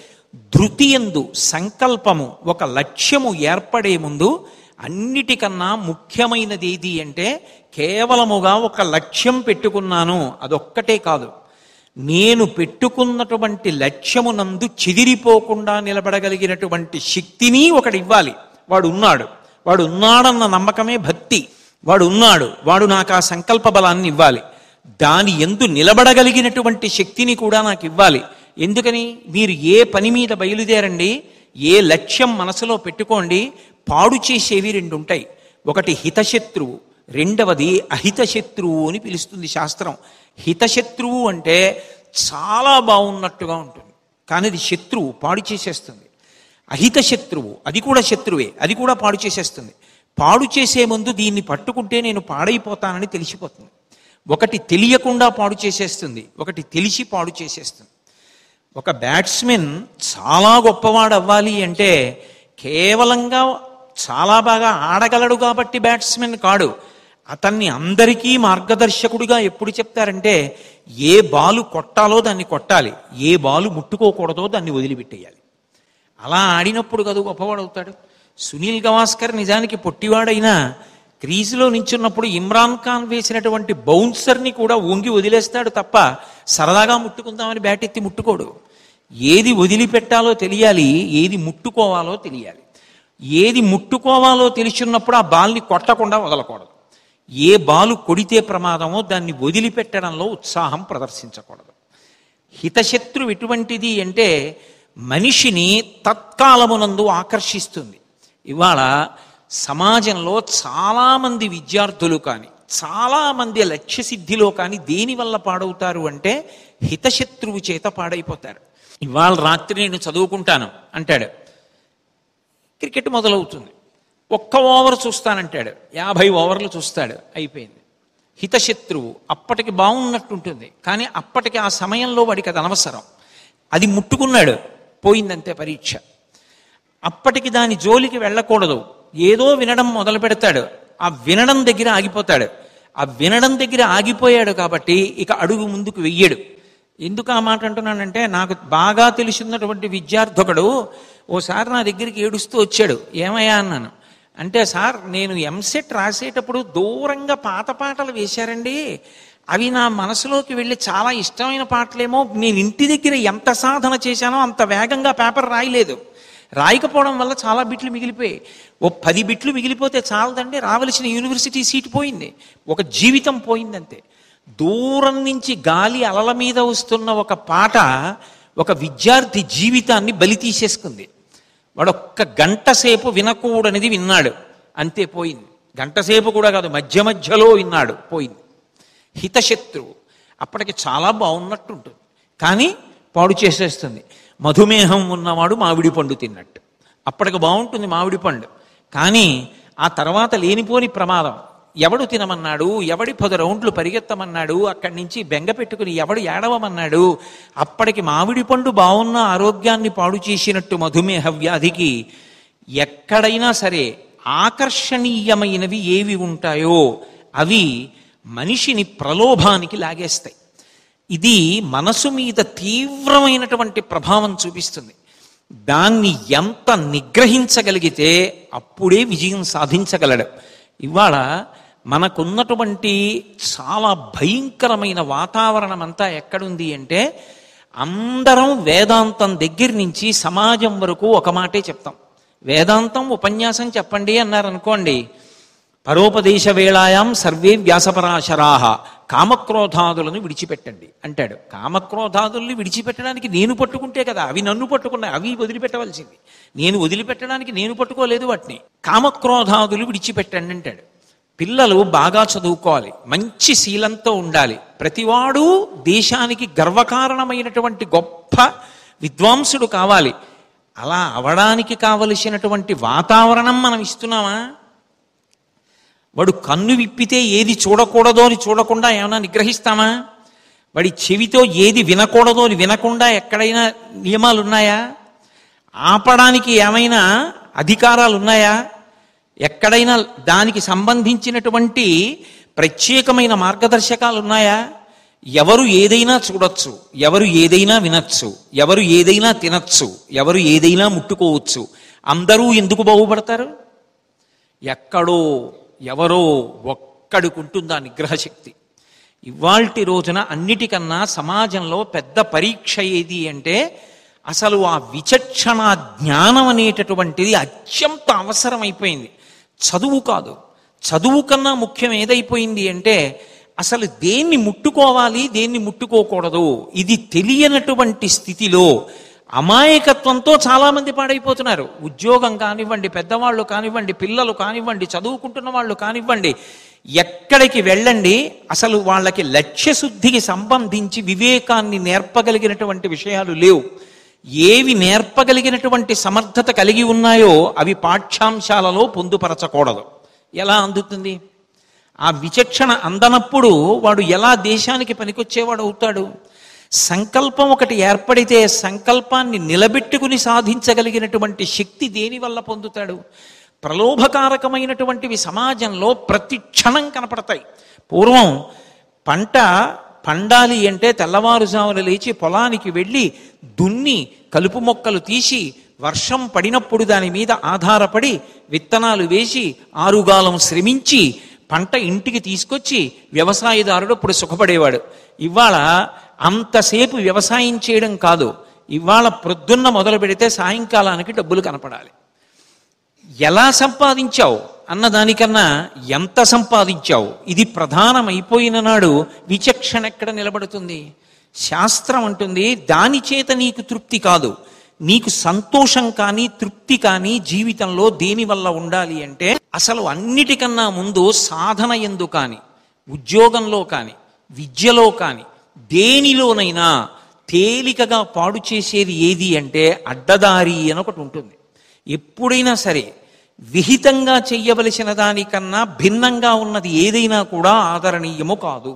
ధృతియందు సంకల్పము ఒక లక్ష్యము ఏర్పడే ముందు అన్నిటికన్నా ముఖ్యమైనది ఏది అంటే కేవలముగా ఒక లక్ష్యం పెట్టుకున్నాను అదొక్కటే కాదు నేను పెట్టుకున్నటువంటి లక్ష్యమునందు చెదిరిపోకుండా నిలబడగలిగినటువంటి శక్తిని ఒకడు ఇవ్వాలి వాడు ఉన్నాడు వాడు ఉన్నాడన్న నమ్మకమే భక్తి వాడు ఉన్నాడు వాడు నాకు ఆ సంకల్ప బలాన్ని ఇవ్వాలి దాని ఎందు నిలబడగలిగినటువంటి శక్తిని కూడా నాకు ఇవ్వాలి ఎందుకని మీరు ఏ పని మీద బయలుదేరండి ఏ లక్ష్యం మనసులో పెట్టుకోండి పాడు చేసేవి రెండు ఉంటాయి ఒకటి హితశత్రువు రెండవది అహితశత్రువు అని పిలుస్తుంది శాస్త్రం హితశత్రువు అంటే చాలా బాగున్నట్టుగా ఉంటుంది కానీ అది శత్రువు పాడు చేసేస్తుంది అహిత శత్రువు అది కూడా శత్రువే అది కూడా పాడు చేసేస్తుంది పాడు చేసే ముందు దీన్ని పట్టుకుంటే నేను పాడైపోతానని తెలిసిపోతుంది ఒకటి తెలియకుండా పాడు చేసేస్తుంది ఒకటి తెలిసి పాడు చేసేస్తుంది ఒక బ్యాట్స్మెన్ చాలా గొప్పవాడు అవ్వాలి అంటే కేవలంగా చాలా బాగా ఆడగలడు కాబట్టి బ్యాట్స్మెన్ కాడు అతన్ని అందరికీ మార్గదర్శకుడిగా ఎప్పుడు చెప్తారంటే ఏ బాలు కొట్టాలో దాన్ని కొట్టాలి ఏ బాలు ముట్టుకోకూడదో దాన్ని వదిలిపెట్టేయాలి అలా ఆడినప్పుడు కదా గొప్పవాడు అవుతాడు సునీల్ గవాస్కర్ నిజానికి పొట్టివాడైనా క్రీజులో నించున్నప్పుడు ఇమ్రాన్ ఖాన్ వేసినటువంటి బౌన్సర్ని కూడా వంగి వదిలేస్తాడు తప్ప సరదాగా ముట్టుకుందామని బ్యాట్ ఎత్తి ముట్టుకోడు ఏది వదిలిపెట్టాలో తెలియాలి ఏది ముట్టుకోవాలో తెలియాలి ఏది ముట్టుకోవాలో తెలిసినప్పుడు ఆ బాల్ని కొట్టకుండా వదలకూడదు ఏ బాలు కొడితే ప్రమాదమో దాన్ని వదిలిపెట్టడంలో ఉత్సాహం ప్రదర్శించకూడదు హితశత్రు ఎటువంటిది అంటే మనిషిని తత్కాలమునందు ఆకర్షిస్తుంది ఇవాళ సమాజంలో చాలామంది విద్యార్థులు కానీ చాలామంది లక్ష్యసిద్ధిలో కానీ దేనివల్ల పాడవుతారు అంటే హితశత్రువు చేత పాడైపోతారు ఇవాళ రాత్రి నేను చదువుకుంటాను అంటాడు క్రికెట్ మొదలవుతుంది ఒక్క ఓవర్ చూస్తానంటాడు యాభై ఓవర్లు చూస్తాడు అయిపోయింది హితశత్రువు అప్పటికి బాగున్నట్టుంటుంది కానీ అప్పటికి ఆ సమయంలో వాడికి అది అనవసరం అది ముట్టుకున్నాడు పోయిందంతే పరీక్ష అప్పటికి దాని జోలికి వెళ్ళకూడదు ఏదో వినడం మొదలు పెడతాడు ఆ వినడం దగ్గర ఆగిపోతాడు ఆ వినడం దగ్గర ఆగిపోయాడు కాబట్టి ఇక అడుగు ముందుకు వెయ్యడు ఎందుకు ఆ మాట అంటున్నానంటే నాకు బాగా తెలిసినటువంటి విద్యార్థి ఒకడు ఓసారి నా దగ్గరికి ఏడుస్తూ వచ్చాడు ఏమయ్యా అన్నాను అంటే సార్ నేను ఎంసెట్ రాసేటప్పుడు దూరంగా పాత పాటలు వేశారండి అవి నా మనసులోకి వెళ్ళి చాలా ఇష్టమైన పాటలేమో నేను ఇంటి దగ్గర ఎంత సాధన చేశానో అంత వేగంగా పేపర్ రాయలేదు రాయకపోవడం వల్ల చాలా బిట్లు మిగిలిపోయాయి ఓ పది బిట్లు మిగిలిపోతే చాలదండి రావలసిన యూనివర్సిటీ సీట్ పోయింది ఒక జీవితం పోయిందంతే దూరం నుంచి గాలి అలల మీద వస్తున్న ఒక పాట ఒక విద్యార్థి జీవితాన్ని బలి తీసేసుకుంది వాడు ఒక్క గంట సేపు వినకూడనిది విన్నాడు అంతే పోయింది గంట సేపు కూడా కాదు మధ్య మధ్యలో విన్నాడు పోయింది హితశత్రువు అప్పటికి చాలా బాగున్నట్టుంటుంది కానీ పాడు చేసేస్తుంది మధుమేహం ఉన్నవాడు మామిడి పండు తిన్నట్టు అప్పటికి బాగుంటుంది మామిడి పండు కానీ ఆ తర్వాత లేనిపోని ప్రమాదం ఎవడు తినమన్నాడు ఎవడి పది రౌండ్లు పరిగెత్తమన్నాడు అక్కడి నుంచి బెంగ పెట్టుకుని ఎవడు ఏడవమన్నాడు అప్పటికి మామిడి పండు బాగున్న ఆరోగ్యాన్ని పాడు చేసినట్టు మధుమేహ వ్యాధికి ఎక్కడైనా సరే ఆకర్షణీయమైనవి ఏవి ఉంటాయో అవి మనిషిని ప్రలోభానికి లాగేస్తాయి ఇది మనసు మీద తీవ్రమైనటువంటి ప్రభావం చూపిస్తుంది దాన్ని ఎంత నిగ్రహించగలిగితే అప్పుడే విజయం సాధించగలడు ఇవాళ మనకున్నటువంటి చాలా భయంకరమైన వాతావరణం అంతా ఎక్కడుంది అంటే అందరం వేదాంతం దగ్గర నుంచి సమాజం వరకు ఒక మాటే చెప్తాం వేదాంతం ఉపన్యాసం చెప్పండి అన్నారనుకోండి పరోపదేశ వేళాయాం సర్వే వ్యాసపరాశరాహ కామక్రోధాదులను విడిచిపెట్టండి అంటాడు కామక్రోధాదుల్ని విడిచిపెట్టడానికి నేను పట్టుకుంటే కదా అవి నన్ను పట్టుకున్నాయి అవి వదిలిపెట్టవలసింది నేను వదిలిపెట్టడానికి నేను పట్టుకోలేదు వాటిని కామక్రోధాదులు విడిచిపెట్టండి అంటాడు పిల్లలు బాగా చదువుకోవాలి మంచి శీలంతో ఉండాలి ప్రతివాడు దేశానికి గర్వకారణమైనటువంటి గొప్ప విద్వాంసుడు కావాలి అలా అవడానికి కావలసినటువంటి వాతావరణం మనం ఇస్తున్నామా వాడు కన్ను విప్పితే ఏది చూడకూడదో అని చూడకుండా ఏమైనా నిగ్రహిస్తామా వాడి చెవితో ఏది వినకూడదో అని వినకుండా ఎక్కడైనా నియమాలు ఉన్నాయా ఆపడానికి ఏమైనా అధికారాలు ఉన్నాయా ఎక్కడైనా దానికి సంబంధించినటువంటి ప్రత్యేకమైన మార్గదర్శకాలు ఉన్నాయా ఎవరు ఏదైనా చూడొచ్చు ఎవరు ఏదైనా వినొచ్చు ఎవరు ఏదైనా తినచ్చు ఎవరు ఏదైనా ముట్టుకోవచ్చు అందరూ ఎందుకు బాగుపడతారు ఎక్కడో ఎవరో ఒక్కడికుంటుంది ఆ నిగ్రహశక్తి ఇవాల్టి రోజున అన్నిటికన్నా సమాజంలో పెద్ద పరీక్ష ఏది అంటే అసలు ఆ విచక్షణ జ్ఞానం అనేటటువంటిది అత్యంత అవసరమైపోయింది చదువు కాదు చదువు కన్నా ముఖ్యం ఏదైపోయింది అంటే అసలు దేన్ని ముట్టుకోవాలి దేన్ని ముట్టుకోకూడదు ఇది తెలియనటువంటి స్థితిలో అమాయకత్వంతో చాలామంది పాడైపోతున్నారు ఉద్యోగం కానివ్వండి పెద్దవాళ్ళు కానివ్వండి పిల్లలు కానివ్వండి చదువుకుంటున్న వాళ్ళు కానివ్వండి ఎక్కడికి వెళ్ళండి అసలు వాళ్ళకి లక్ష్యశుద్ధికి సంబంధించి వివేకాన్ని నేర్పగలిగినటువంటి విషయాలు లేవు ఏవి నేర్పగలిగినటువంటి సమర్థత కలిగి ఉన్నాయో అవి పాఠ్యాంశాలలో పొందుపరచకూడదు ఎలా అందుతుంది ఆ విచక్షణ అందనప్పుడు వాడు ఎలా దేశానికి పనికొచ్చేవాడు అవుతాడు సంకల్పం ఒకటి ఏర్పడితే సంకల్పాన్ని నిలబెట్టుకుని సాధించగలిగినటువంటి శక్తి దేని వల్ల పొందుతాడు ప్రలోభకారకమైనటువంటివి సమాజంలో ప్రతి క్షణం కనపడతాయి పూర్వం పంట పండాలి అంటే తెల్లవారుజామున లేచి పొలానికి వెళ్ళి దున్ని కలుపు మొక్కలు తీసి వర్షం పడినప్పుడు దాని మీద ఆధారపడి విత్తనాలు వేసి ఆరుగాలం శ్రమించి పంట ఇంటికి తీసుకొచ్చి వ్యవసాయదారుడు ఇప్పుడు సుఖపడేవాడు ఇవాళ అంతసేపు వ్యవసాయం చేయడం కాదు ఇవాళ ప్రొద్దున్న మొదలు పెడితే సాయంకాలానికి డబ్బులు కనపడాలి ఎలా సంపాదించావు అన్న దానికన్నా ఎంత సంపాదించావు ఇది ప్రధానమైపోయిన నాడు విచక్షణ ఎక్కడ నిలబడుతుంది శాస్త్రం అంటుంది దాని చేత నీకు తృప్తి కాదు నీకు సంతోషం కానీ తృప్తి కానీ జీవితంలో దేని వల్ల ఉండాలి అంటే అసలు అన్నిటికన్నా ముందు సాధన ఎందు కానీ ఉద్యోగంలో కానీ విద్యలో కానీ దేనిలోనైనా తేలికగా పాడు చేసేది ఏది అంటే అడ్డదారి అని ఒకటి ఉంటుంది ఎప్పుడైనా సరే విహితంగా చెయ్యవలసిన దానికన్నా భిన్నంగా ఉన్నది ఏదైనా కూడా ఆదరణీయము కాదు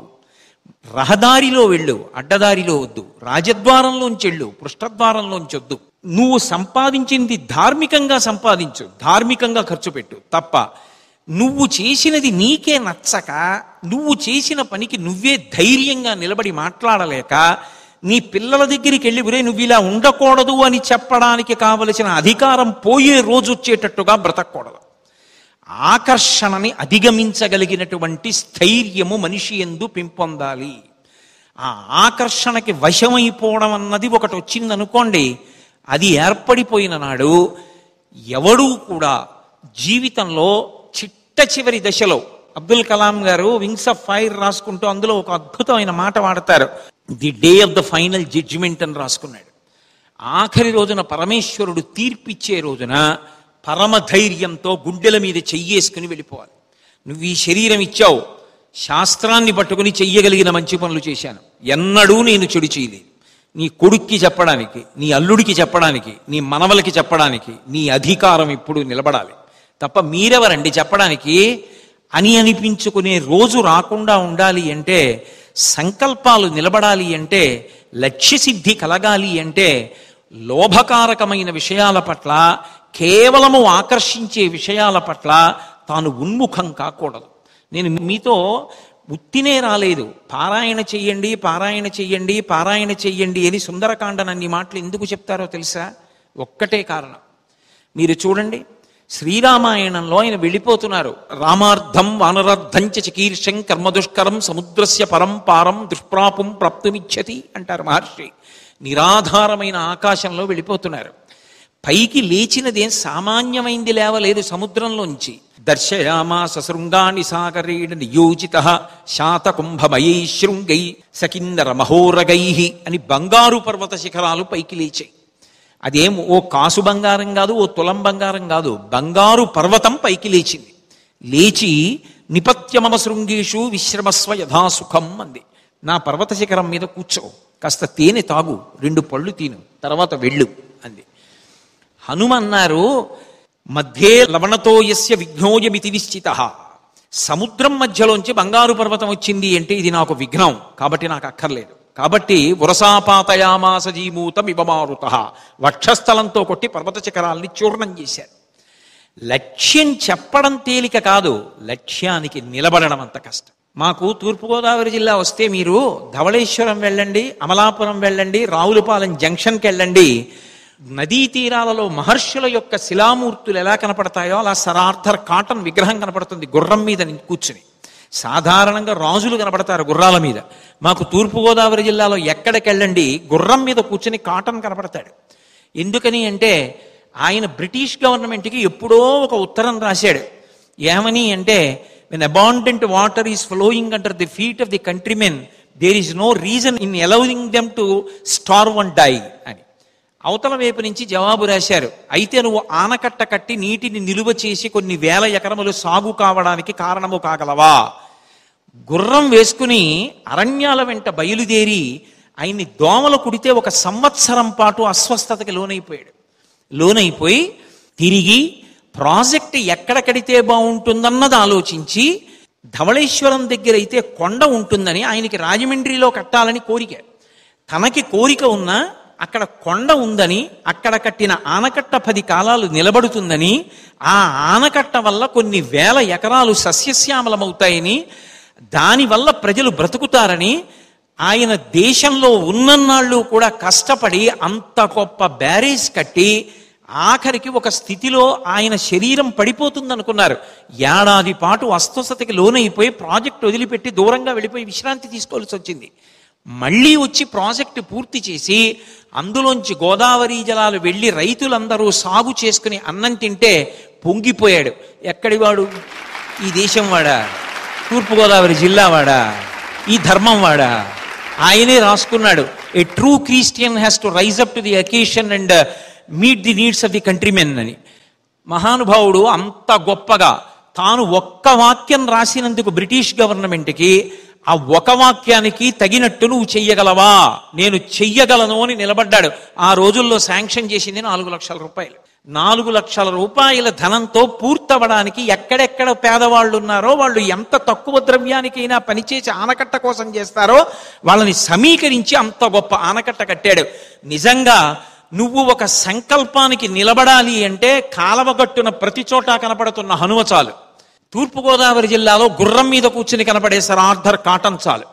రహదారిలో వెళ్ళు అడ్డదారిలో వద్దు రాజద్వారంలోంచి వెళ్ళు పృష్ఠద్వారంలోంచి వద్దు నువ్వు సంపాదించింది ధార్మికంగా సంపాదించు ధార్మికంగా ఖర్చు పెట్టు తప్ప నువ్వు చేసినది నీకే నచ్చక నువ్వు చేసిన పనికి నువ్వే ధైర్యంగా నిలబడి మాట్లాడలేక నీ పిల్లల దగ్గరికి వెళ్ళి ఒరే నువ్వు ఇలా ఉండకూడదు అని చెప్పడానికి కావలసిన అధికారం పోయే రోజు వచ్చేటట్టుగా బ్రతకూడదు ఆకర్షణని అధిగమించగలిగినటువంటి స్థైర్యము మనిషి ఎందు పెంపొందాలి ఆ ఆకర్షణకి వశమైపోవడం అన్నది ఒకటి వచ్చిందనుకోండి అది ఏర్పడిపోయిన నాడు ఎవడూ కూడా జీవితంలో చిట్ట చివరి దశలో అబ్దుల్ కలాం గారు వింగ్స్ ఆఫ్ ఫైర్ రాసుకుంటూ అందులో ఒక అద్భుతమైన మాట వాడతారు the day of the final judgement అని రాసుకున్నాడు ఆఖరి రోజున పరమేశ్వరుడు తీర్పిచ్చే రోజున పరమ ధైర్యంతో గుండెల మీద చెయ్యేసుకుని వెళ్ళిపోవాలి నువ్వు ఈ శరీరం ఇచ్చావు శాస్త్రాన్ని పట్టుకుని చెయ్యగలిగిన మంచి పనులు చేశాను ఎన్నడూ నేను చెడు చేయలేదు నీ కొడుక్కి చెప్పడానికి నీ అల్లుడికి చెప్పడానికి నీ మనవలకి చెప్పడానికి నీ అధికారం ఇప్పుడు నిలబడాలి తప్ప మీరెవరండి చెప్పడానికి అని అనిపించుకునే రోజు రాకుండా ఉండాలి అంటే సంకల్పాలు నిలబడాలి అంటే లక్ష్యసిద్ధి కలగాలి అంటే లోభకారకమైన విషయాల పట్ల కేవలము ఆకర్షించే విషయాల పట్ల తాను ఉన్ముఖం కాకూడదు నేను మీతో ఉత్తినే రాలేదు పారాయణ చెయ్యండి పారాయణ చెయ్యండి పారాయణ చెయ్యండి అని సుందరకాండనన్ని మాటలు ఎందుకు చెప్తారో తెలుసా ఒక్కటే కారణం మీరు చూడండి శ్రీరామాయణంలో ఆయన వెళ్ళిపోతున్నారు రామార్థం వానరార్థం చ చికీర్షం కర్మదుష్కరం సముద్రస్య పరం పారం దుష్ప్రాపం ప్రాప్తుమిచ్చతి అంటారు మహర్షి నిరాధారమైన ఆకాశంలో వెళ్ళిపోతున్నారు పైకి లేచినదేం సామాన్యమైంది లేవలేదు సముద్రంలోంచి దర్శయామాస శృంగాని సాగరేణ నియోజిత శాతకుంభమయై శృంగై సకిందర మహోరగై అని బంగారు పర్వత శిఖరాలు పైకి లేచాయి అదేం ఓ కాసు బంగారం కాదు ఓ తులం బంగారం కాదు బంగారు పర్వతం పైకి లేచింది లేచి నిపత్యమమ శృంగేషు విశ్రమస్వ యథాసుఖం అంది నా పర్వత శిఖరం మీద కూర్చో కాస్త తేనె తాగు రెండు పళ్ళు తిను తర్వాత వెళ్ళు అంది హనుమన్నారు మధ్యే లవణతో యస్య విఘ్నోయమితి నిశ్చిత సముద్రం మధ్యలోంచి బంగారు పర్వతం వచ్చింది అంటే ఇది నాకు విఘ్నం కాబట్టి నాకు అక్కర్లేదు కాబట్టి వరసాపాతయామాస జీమూతం ఇవమారుత వక్షస్థలంతో కొట్టి పర్వత శిఖరాల్ని చూర్ణం చేశారు లక్ష్యం చెప్పడం తేలిక కాదు లక్ష్యానికి నిలబడడం అంత కష్టం మాకు తూర్పుగోదావరి జిల్లా వస్తే మీరు ధవళేశ్వరం వెళ్ళండి అమలాపురం వెళ్ళండి రావులపాలెం జంక్షన్కి వెళ్ళండి నదీ తీరాలలో మహర్షుల యొక్క శిలామూర్తులు ఎలా కనపడతాయో అలా సరార్థర్ కాటన్ విగ్రహం కనపడుతుంది గుర్రం మీద ని- కూర్చుని సాధారణంగా రాజులు కనపడతారు గుర్రాల మీద మాకు తూర్పుగోదావరి జిల్లాలో ఎక్కడికి వెళ్ళండి గుర్రం మీద కూర్చుని కాటన్ కనపడతాడు ఎందుకని అంటే ఆయన బ్రిటిష్ గవర్నమెంట్కి ఎప్పుడో ఒక ఉత్తరం రాశాడు ఏమని అంటే when abundant water is flowing under the feet of the countrymen there is no reason in allowing them to starve and die అని అవతల వైపు నుంచి జవాబు రాశారు అయితే నువ్వు ఆనకట్ట కట్టి నీటిని నిలువ చేసి కొన్ని వేల ఎకరములు సాగు కావడానికి కారణము కాగలవా గుర్రం వేసుకుని అరణ్యాల వెంట బయలుదేరి ఆయన్ని దోమలు కుడితే ఒక సంవత్సరం పాటు అస్వస్థతకి లోనైపోయాడు లోనైపోయి తిరిగి ప్రాజెక్ట్ ఎక్కడ కడితే బాగుంటుందన్నది ఆలోచించి ధవళేశ్వరం దగ్గర అయితే కొండ ఉంటుందని ఆయనకి రాజమండ్రిలో కట్టాలని కోరిక తనకి కోరిక ఉన్నా అక్కడ కొండ ఉందని అక్కడ కట్టిన ఆనకట్ట పది కాలాలు నిలబడుతుందని ఆ ఆనకట్ట వల్ల కొన్ని వేల ఎకరాలు సస్యశ్యామలమవుతాయని దానివల్ల ప్రజలు బ్రతుకుతారని ఆయన దేశంలో ఉన్నన్నాళ్ళు కూడా కష్టపడి అంత గొప్ప బ్యారేజ్ కట్టి ఆఖరికి ఒక స్థితిలో ఆయన శరీరం పడిపోతుందనుకున్నారు ఏడాది పాటు అస్వస్థతకి లోనైపోయి ప్రాజెక్ట్ వదిలిపెట్టి దూరంగా వెళ్ళిపోయి విశ్రాంతి తీసుకోవాల్సి వచ్చింది మళ్ళీ వచ్చి ప్రాజెక్టు పూర్తి చేసి అందులోంచి గోదావరి జలాలు వెళ్ళి రైతులందరూ సాగు చేసుకుని అన్నం తింటే పొంగిపోయాడు ఎక్కడివాడు ఈ దేశం వాడా తూర్పుగోదావరి జిల్లా వాడా ఈ ధర్మం వాడా ఆయనే రాసుకున్నాడు a true Christian has to rise up to the occasion and meet the needs of the countrymen అని మహానుభావుడు అంత గొప్పగా తాను ఒక్క వాక్యం రాసినందుకు బ్రిటిష్ గవర్నమెంట్కి ఆ ఒక వాక్యానికి తగినట్టు నువ్వు చెయ్యగలవా నేను చెయ్యగలను అని నిలబడ్డాడు ఆ రోజుల్లో శాంక్షన్ చేసింది నాలుగు లక్షల రూపాయలు నాలుగు లక్షల రూపాయల ధనంతో పూర్తవడానికి ఎక్కడెక్కడ పేదవాళ్ళు ఉన్నారో వాళ్ళు ఎంత తక్కువ ద్రవ్యానికైనా పనిచేసి ఆనకట్ట కోసం చేస్తారో వాళ్ళని సమీకరించి అంత గొప్ప ఆనకట్ట కట్టాడు నిజంగా నువ్వు ఒక సంకల్పానికి నిలబడాలి అంటే కాలవగట్టున ప్రతి చోట కనపడుతున్న హనుమ చాలు తూర్పుగోదావరి జిల్లాలో గుర్రం మీద కూర్చుని కనపడే సరార్థర్ కాటన్ చాలు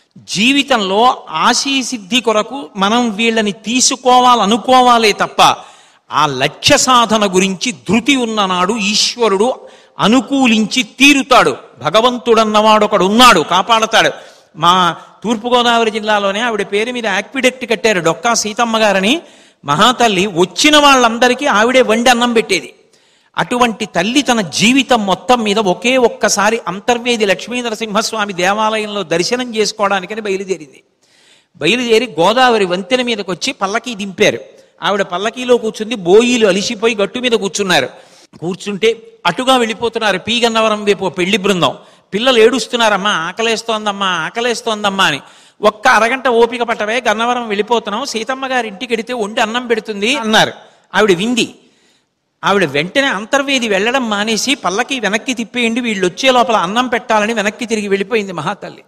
జీవితంలో ఆశీ సిద్ధి కొరకు మనం వీళ్ళని తీసుకోవాలనుకోవాలే తప్ప ఆ లక్ష్య సాధన గురించి ధృతి ఉన్ననాడు ఈశ్వరుడు అనుకూలించి తీరుతాడు భగవంతుడన్నవాడు ఒకడు ఉన్నాడు కాపాడతాడు మా తూర్పుగోదావరి జిల్లాలోనే ఆవిడ పేరు మీద యాక్విడెక్ట్ కట్టారు డొక్కా సీతమ్మ గారని మహాతల్లి వచ్చిన వాళ్ళందరికీ ఆవిడే వండి అన్నం పెట్టేది అటువంటి తల్లి తన జీవితం మొత్తం మీద ఒకే ఒక్కసారి అంతర్వేది లక్ష్మీ నరసింహస్వామి దేవాలయంలో దర్శనం చేసుకోవడానికని బయలుదేరింది బయలుదేరి గోదావరి వంతెన మీదకి వచ్చి పల్లకీ దింపారు ఆవిడ పల్లకీలో కూర్చుంది బోయిలు అలిసిపోయి గట్టు మీద కూర్చున్నారు కూర్చుంటే అటుగా వెళ్ళిపోతున్నారు పీగన్నవరం వైపు ఓ పెళ్లి బృందం పిల్లలు ఏడుస్తున్నారమ్మా ఆకలేస్తోందమ్మా ఆకలేస్తోందమ్మా అని ఒక్క అరగంట ఓపిక పట్టవే గన్నవరం వెళ్ళిపోతున్నాం సీతమ్మ గారి ఇంటికి వెడితే వండి అన్నం పెడుతుంది అన్నారు ఆవిడ వింది ఆవిడ వెంటనే అంతర్వేది వెళ్ళడం మానేసి పల్లకి వెనక్కి తిప్పేయండి వీళ్ళు వచ్చే లోపల అన్నం పెట్టాలని వెనక్కి తిరిగి వెళ్ళిపోయింది మహాతల్లి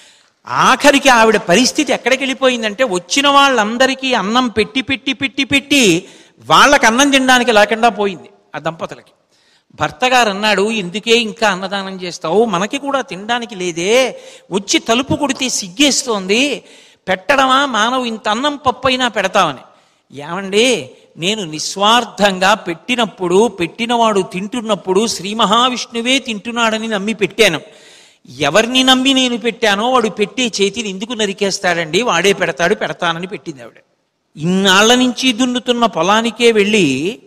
ఆఖరికి ఆవిడ పరిస్థితి ఎక్కడికి వెళ్ళిపోయిందంటే వచ్చిన వాళ్ళందరికీ అన్నం పెట్టి పెట్టి పెట్టి పెట్టి వాళ్ళకి అన్నం తినడానికి లేకుండా పోయింది ఆ దంపతులకి భర్త గారు అన్నాడు ఎందుకే ఇంకా అన్నదానం చేస్తావు మనకి కూడా తినడానికి లేదే వచ్చి తలుపు కొడితే సిగ్గేస్తోంది పెట్టడమా మానవు ఇంత అన్నం పప్పు అయినా పెడతామని ఏమండి నేను నిస్వార్థంగా పెట్టినప్పుడు పెట్టినవాడు తింటున్నప్పుడు శ్రీ మహావిష్ణువే తింటున్నాడని నమ్మి పెట్టాను ఎవరిని నమ్మి నేను పెట్టానో వాడు పెట్టే చేతిని ఎందుకు నరికేస్తాడండి వాడే పెడతాడు పెడతానని పెట్టింది ఆవిడ ఇన్నాళ్ల నుంచి దున్నుతున్న పొలానికే వెళ్ళి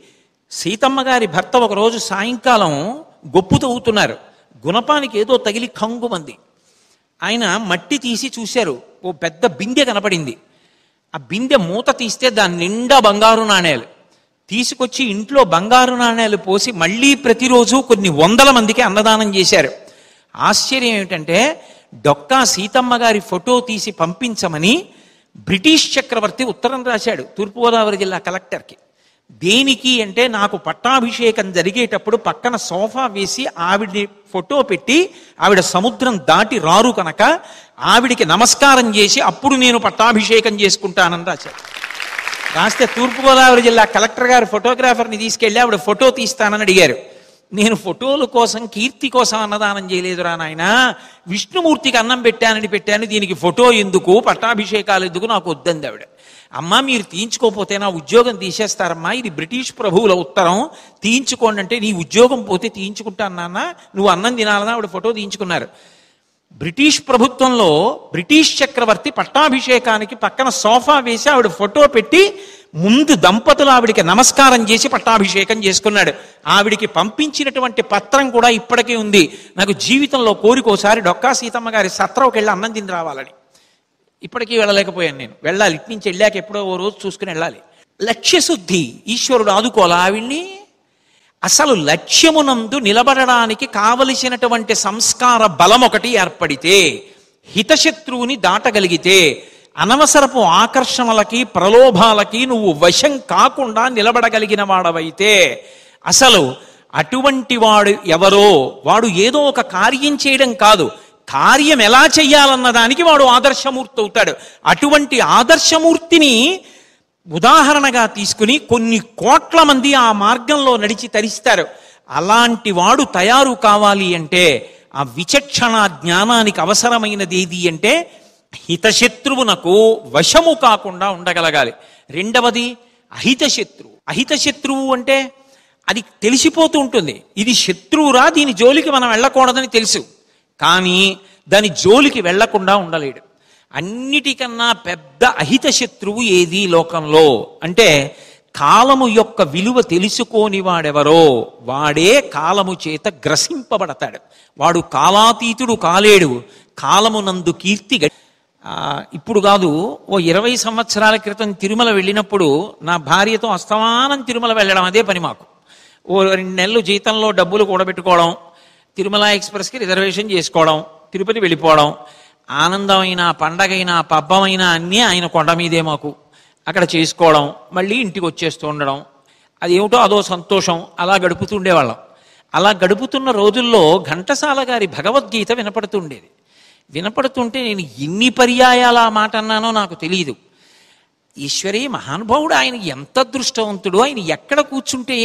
సీతమ్మ గారి భర్త ఒకరోజు సాయంకాలం గొప్పు తవ్వుతున్నారు గుణపానికి ఏదో తగిలి కంగుమంది ఆయన మట్టి తీసి చూశారు ఓ పెద్ద బిందె కనపడింది ఆ బిందె మూత తీస్తే దాని నిండా బంగారు నాణేలు తీసుకొచ్చి ఇంట్లో బంగారు నాణేలు పోసి మళ్ళీ ప్రతిరోజు కొన్ని వందల మందికి అన్నదానం చేశారు ఆశ్చర్యం ఏమిటంటే డొక్కా సీతమ్మ గారి ఫోటో తీసి పంపించమని బ్రిటిష్ చక్రవర్తి ఉత్తరం రాశాడు తూర్పుగోదావరి జిల్లా కలెక్టర్కి దేనికి అంటే నాకు పట్టాభిషేకం జరిగేటప్పుడు పక్కన సోఫా వేసి ఆవిడ ఫోటో పెట్టి ఆవిడ సముద్రం దాటి రారు కనుక ఆవిడికి నమస్కారం చేసి అప్పుడు నేను పట్టాభిషేకం చేసుకుంటానని రాశాడు రాస్తే తూర్పుగోదావరి జిల్లా కలెక్టర్ గారు ఫోటోగ్రాఫర్ని తీసుకెళ్ళి ఆవిడ ఫోటో తీస్తానని అడిగారు నేను ఫోటోల కోసం కీర్తి కోసం అన్నదానం చేయలేదురా నాయన విష్ణుమూర్తికి అన్నం పెట్టానని పెట్టాను దీనికి ఫోటో ఎందుకు పట్టాభిషేకాలు ఎందుకు నాకు వద్దంది ఆవిడ అమ్మా మీరు తీయించుకోకపోతే నా ఉద్యోగం తీసేస్తారమ్మా ఇది బ్రిటిష్ ప్రభువుల ఉత్తరం తీయించుకోండి అంటే నీ ఉద్యోగం పోతే తీయించుకుంటాను నాన్న నువ్వు అన్నం తినాలని ఆవిడ ఫోటో తీయించుకున్నారు బ్రిటిష్ ప్రభుత్వంలో బ్రిటిష్ చక్రవర్తి పట్టాభిషేకానికి పక్కన సోఫా వేసి ఆవిడ ఫోటో పెట్టి ముందు దంపతులు ఆవిడికి నమస్కారం చేసి పట్టాభిషేకం చేసుకున్నాడు ఆవిడికి పంపించినటువంటి పత్రం కూడా ఇప్పటికీ ఉంది నాకు జీవితంలో కోరికోసారి డొక్కా సీతమ్మ గారి సత్రంకి వెళ్ళి అన్నం తిని రావాలని ఇప్పటికీ వెళ్ళలేకపోయాను నేను వెళ్ళాలి ఇటు నుంచి వెళ్ళాక ఎప్పుడో ఓ రోజు చూసుకుని వెళ్ళాలి లక్ష్యశుద్ధి ఈశ్వరుడు ఆదుకోవాలా ఆవిడ్ని అసలు లక్ష్యమునందు నిలబడడానికి కావలసినటువంటి సంస్కార బలం ఒకటి ఏర్పడితే హితశత్రువుని దాటగలిగితే అనవసరపు ఆకర్షణలకి ప్రలోభాలకి నువ్వు వశం కాకుండా నిలబడగలిగిన వాడవైతే అసలు అటువంటి వాడు ఎవరో వాడు ఏదో ఒక కార్యం చేయడం కాదు కార్యం ఎలా చెయ్యాలన్న దానికి వాడు ఆదర్శమూర్తి అవుతాడు అటువంటి ఆదర్శమూర్తిని ఉదాహరణగా తీసుకుని కొన్ని కోట్ల మంది ఆ మార్గంలో నడిచి తరిస్తారు అలాంటి వాడు తయారు కావాలి అంటే ఆ విచక్షణ జ్ఞానానికి అవసరమైనది ఏది అంటే హితశత్రువునకు వశము కాకుండా ఉండగలగాలి రెండవది అహితశత్రువు అహితశత్రువు అంటే అది తెలిసిపోతూ ఉంటుంది ఇది శత్రువురా దీని జోలికి మనం వెళ్ళకూడదని తెలుసు కానీ దాని జోలికి వెళ్లకుండా ఉండలేడు అన్నిటికన్నా పెద్ద అహిత శత్రువు ఏది లోకంలో అంటే కాలము యొక్క విలువ తెలుసుకోని వాడెవరో వాడే కాలము చేత గ్రసింపబడతాడు వాడు కాలాతీతుడు కాలేడు కాలమునందు కీర్తి గ- ఆ, ఇప్పుడు కాదు ఓ ఇరవై సంవత్సరాల క్రితం తిరుమల వెళ్ళినప్పుడు నా భార్యతో అస్తమానం తిరుమల వెళ్ళడం అదే పని మాకు ఓ రెండు నెలలు జీతంలో డబ్బులు కూడబెట్టుకోవడం తిరుమల ఎక్స్ప్రెస్కి రిజర్వేషన్ చేసుకోవడం తిరుపతి వెళ్ళిపోవడం ఆనందమైన పండగైన పబ్బమైన అన్నీ ఆయన కొండ మీదే మాకు అక్కడ చేసుకోవడం మళ్ళీ ఇంటికి వచ్చేస్తూ ఉండడం అది ఏమిటో అదో సంతోషం అలా గడుపుతుండేవాళ్ళం అలా గడుపుతున్న రోజుల్లో ఘంటసాల గారి భగవద్గీత వినపడుతుండేది వినపడుతుంటే నేను ఎన్ని పర్యాయాలు ఆ మాట అన్నానో నాకు తెలియదు ఈశ్వరి మహానుభావుడు ఆయన ఎంత దృష్టవంతుడు ఆయన ఎక్కడ కూర్చుంటే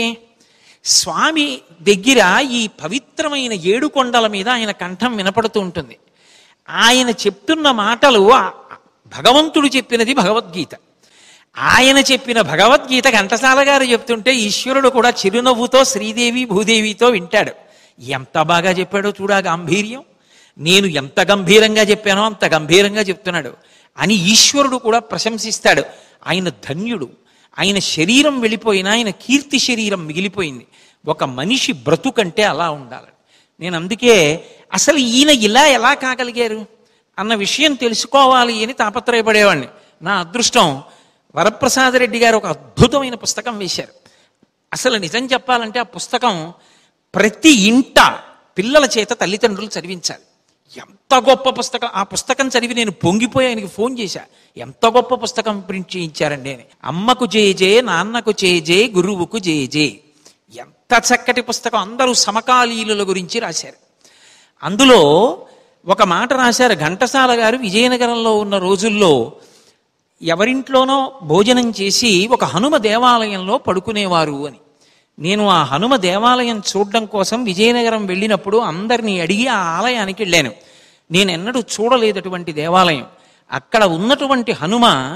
స్వామి దగ్గర ఈ పవిత్రమైన ఏడు కొండల మీద ఆయన కంఠం వినపడుతూ ఉంటుంది ఆయన చెప్తున్న మాటలు ఆ భగవంతుడు చెప్పినది భగవద్గీత ఆయన చెప్పిన భగవద్గీత ఘంటసాల గారు చెప్తుంటే ఈశ్వరుడు కూడా చిరునవ్వుతో శ్రీదేవి భూదేవితో వింటాడు ఎంత బాగా చెప్పాడో చూడా గాంభీర్యం నేను ఎంత గంభీరంగా చెప్పానో అంత గంభీరంగా చెప్తున్నాడు అని ఈశ్వరుడు కూడా ప్రశంసిస్తాడు ఆయన ధన్యుడు ఆయన శరీరం వెళ్ళిపోయినా ఆయన కీర్తి శరీరం మిగిలిపోయింది ఒక మనిషి బ్రతుకంటే అలా ఉండాలి నేను అందుకే అసలు ఈయన ఇలా ఎలా కాగలిగారు అన్న విషయం తెలుసుకోవాలి అని తాపత్రయపడేవాడిని నా అదృష్టం వరప్రసాదరెడ్డి గారు ఒక అద్భుతమైన పుస్తకం వేశారు అసలు నిజం చెప్పాలంటే ఆ పుస్తకం ప్రతి ఇంట పిల్లల చేత తల్లిదండ్రులు చదివించాలి ఎంత గొప్ప పుస్తకం ఆ పుస్తకం చదివి నేను పొంగిపోయి ఆయనకి ఫోన్ చేశా ఎంత గొప్ప పుస్తకం ప్రింట్ చేయించారండి అని అమ్మకు జే జే నాన్నకు జే జే గురువుకు జే జే ఎంత చక్కటి పుస్తకం అందరూ సమకాలీనుల గురించి రాశారు అందులో ఒక మాట రాశారు ఘంటసాల గారు విజయనగరంలో ఉన్న రోజుల్లో ఎవరింట్లోనో భోజనం చేసి ఒక హనుమ దేవాలయంలో పడుకునేవారు అని నేను ఆ హనుమ దేవాలయం చూడడం కోసం విజయనగరం వెళ్ళినప్పుడు అందరినీ అడిగి ఆ ఆలయానికి వెళ్ళాను నేను ఎన్నడూ చూడలేదు అటువంటి దేవాలయం అక్కడ ఉన్నటువంటి హనుమ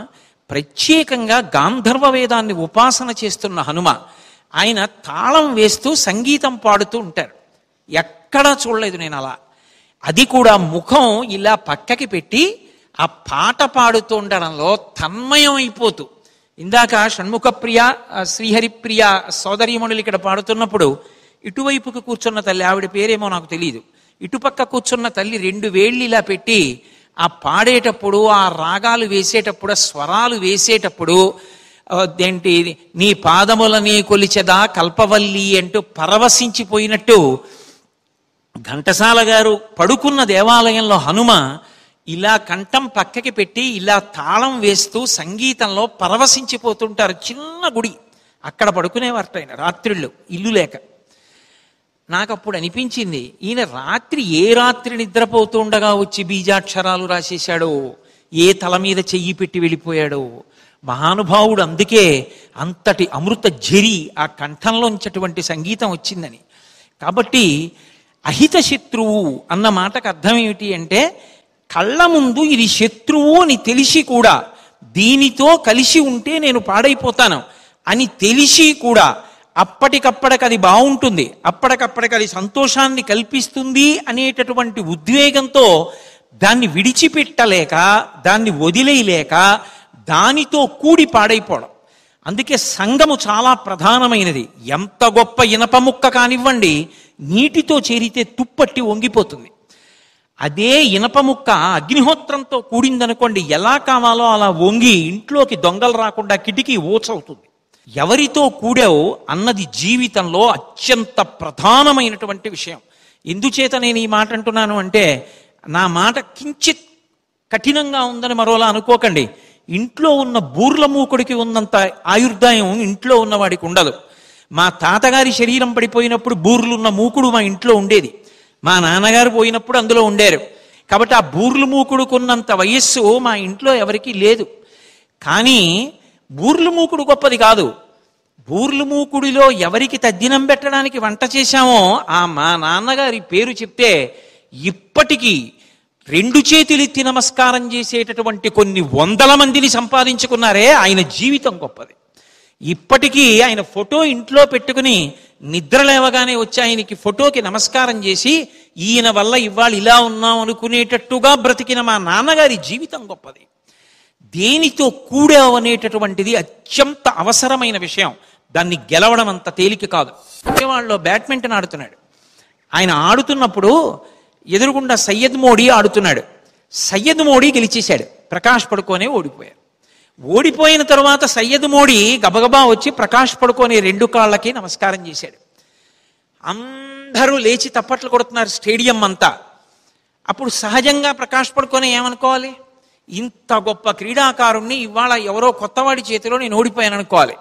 ప్రత్యేకంగా గాంధర్వ వేదాన్ని ఉపాసన చేస్తున్న హనుమ ఆయన తాళం వేస్తూ సంగీతం పాడుతూ ఉంటారు ఎక్కడా చూడలేదు నేను అలా అది కూడా ముఖం ఇలా పక్కకి పెట్టి ఆ పాట పాడుతూ ఉండడంలో తన్మయం అయిపోతూ ఇందాక షణ్ముఖ ప్రియ ఆ, శ్రీహరి ప్రియ సోదరీమణులు ఇక్కడ పాడుతున్నప్పుడు ఇటువైపుకు కూర్చున్న తల్లి ఆవిడ పేరేమో నాకు తెలియదు ఇటుపక్క కూర్చున్న తల్లి రెండు వేళ్ళు ఇలా పెట్టి ఆ పాడేటప్పుడు ఆ రాగాలు వేసేటప్పుడు ఆ స్వరాలు వేసేటప్పుడు ఆ, ఏంటి నీ పాదములని కొలిచెదా కల్పవల్లి అంటూ పరవశించిపోయినట్టు ఘంటసాల గారు పడుకున్న దేవాలయంలో హనుమ ఇలా కంఠం పక్కకి పెట్టి ఇలా తాళం వేస్తూ సంగీతంలో పరవశించిపోతుంటారు చిన్న గుడి అక్కడ పడుకునేవారట ఆయన రాత్రిళ్ళు ఇల్లు లేక నాకు అప్పుడు అనిపించింది ఈయన రాత్రి ఏ రాత్రి నిద్రపోతూ ఉండగా వచ్చి బీజాక్షరాలు రాసేశాడో ఏ తల మీద చెయ్యి పెట్టి వెళ్ళిపోయాడో మహానుభావుడు అందుకే అంతటి అమృత జరి ఆ కంఠంలోంచటువంటి సంగీతం వచ్చిందని కాబట్టి అహిత శత్రువు అన్న మాటకు అర్థం ఏమిటి అంటే కళ్ళ ముందు ఇది శత్రువు అని తెలిసి కూడా దీనితో కలిసి ఉంటే నేను పాడైపోతాను అని తెలిసి కూడా అప్పటికప్పటికి అది బాగుంటుంది అప్పటికప్పటికి అది సంతోషాన్ని కల్పిస్తుంది అనేటటువంటి ఉద్వేగంతో దాన్ని విడిచిపెట్టలేక దాన్ని వదిలేయలేక దానితో కూడి పాడైపోవడం అందుకే సంగము చాలా ప్రధానమైనది ఎంత గొప్ప ఇనప ముక్క కానివ్వండి నీటితో చేరితే తుప్పట్టి వంగిపోతుంది అదే ఇనప ముక్క అగ్నిహోత్రంతో కూడిందనుకోండి ఎలా కావాలో అలా వంగి ఇంట్లోకి దొంగలు రాకుండా కిటికీ ఊచవుతుంది ఎవరితో కూడావు అన్నది జీవితంలో అత్యంత ప్రధానమైనటువంటి విషయం ఎందుచేత నేను ఈ మాట అంటున్నాను అంటే నా మాట కించిత్ కఠినంగా ఉందని మరోలా అనుకోకండి ఇంట్లో ఉన్న బూర్ల మూకుడికి ఉన్నంత ఆయుర్దాయం ఇంట్లో ఉన్నవాడికి ఉండదు మా తాతగారి శరీరం పడిపోయినప్పుడు బూర్లున్న మూకుడు మా ఇంట్లో ఉండేది మా నాన్నగారు పోయినప్పుడు అందులో ఉండారు కాబట్టి ఆ బూర్లు మూకుడుకున్నంత వయస్సు మా ఇంట్లో ఎవరికీ లేదు కానీ బూర్లు మూకుడు గొప్పది కాదు బూర్లు మూకుడిలో ఎవరికి తద్దినం పెట్టడానికి వంట చేశామో ఆ మా నాన్నగారి పేరు చెప్తే ఇప్పటికీ రెండు చేతులెత్తి నమస్కారం చేసేటటువంటి కొన్ని వందల మందిని సంపాదించుకున్నారే ఆయన జీవితం గొప్పది ఇప్పటికీ ఆయన ఫోటో ఇంట్లో పెట్టుకుని నిద్ర లేవగానే వచ్చి ఆయనకి ఫోటోకి నమస్కారం చేసి ఈయన వల్ల ఇవాళ ఇలా ఉన్నాం అనుకునేటట్టుగా బ్రతికిన మా నాన్నగారి జీవితం గొప్పది దేనితో కూడావు అనేటటువంటిది అత్యంత అవసరమైన విషయం దాన్ని గెలవడం అంత తేలిక కాదు విజయవాడలో బ్యాడ్మింటన్ ఆడుతున్నాడు ఆయన ఆడుతున్నప్పుడు ఎదురుగుండా సయ్యద్ మోడీ ఆడుతున్నాడు సయ్యద్ మోడీ గెలిచేశాడు ప్రకాష్ పడుకోనే ఓడిపోయాడు ఓడిపోయిన తర్వాత సయ్యద్ మోడీ గబగబా వచ్చి ప్రకాష్ పడుకోని రెండు కాళ్ళకి నమస్కారం చేశాడు అందరూ లేచి తప్పట్లు కొడుతున్నారు స్టేడియం అంతా అప్పుడు సహజంగా ప్రకాష్ పడుకొని ఏమనుకోవాలి ఇంత గొప్ప క్రీడాకారుణ్ణి ఇవాళ ఎవరో కొత్తవాడి చేతిలో నేను ఓడిపోయాను అనుకోవాలి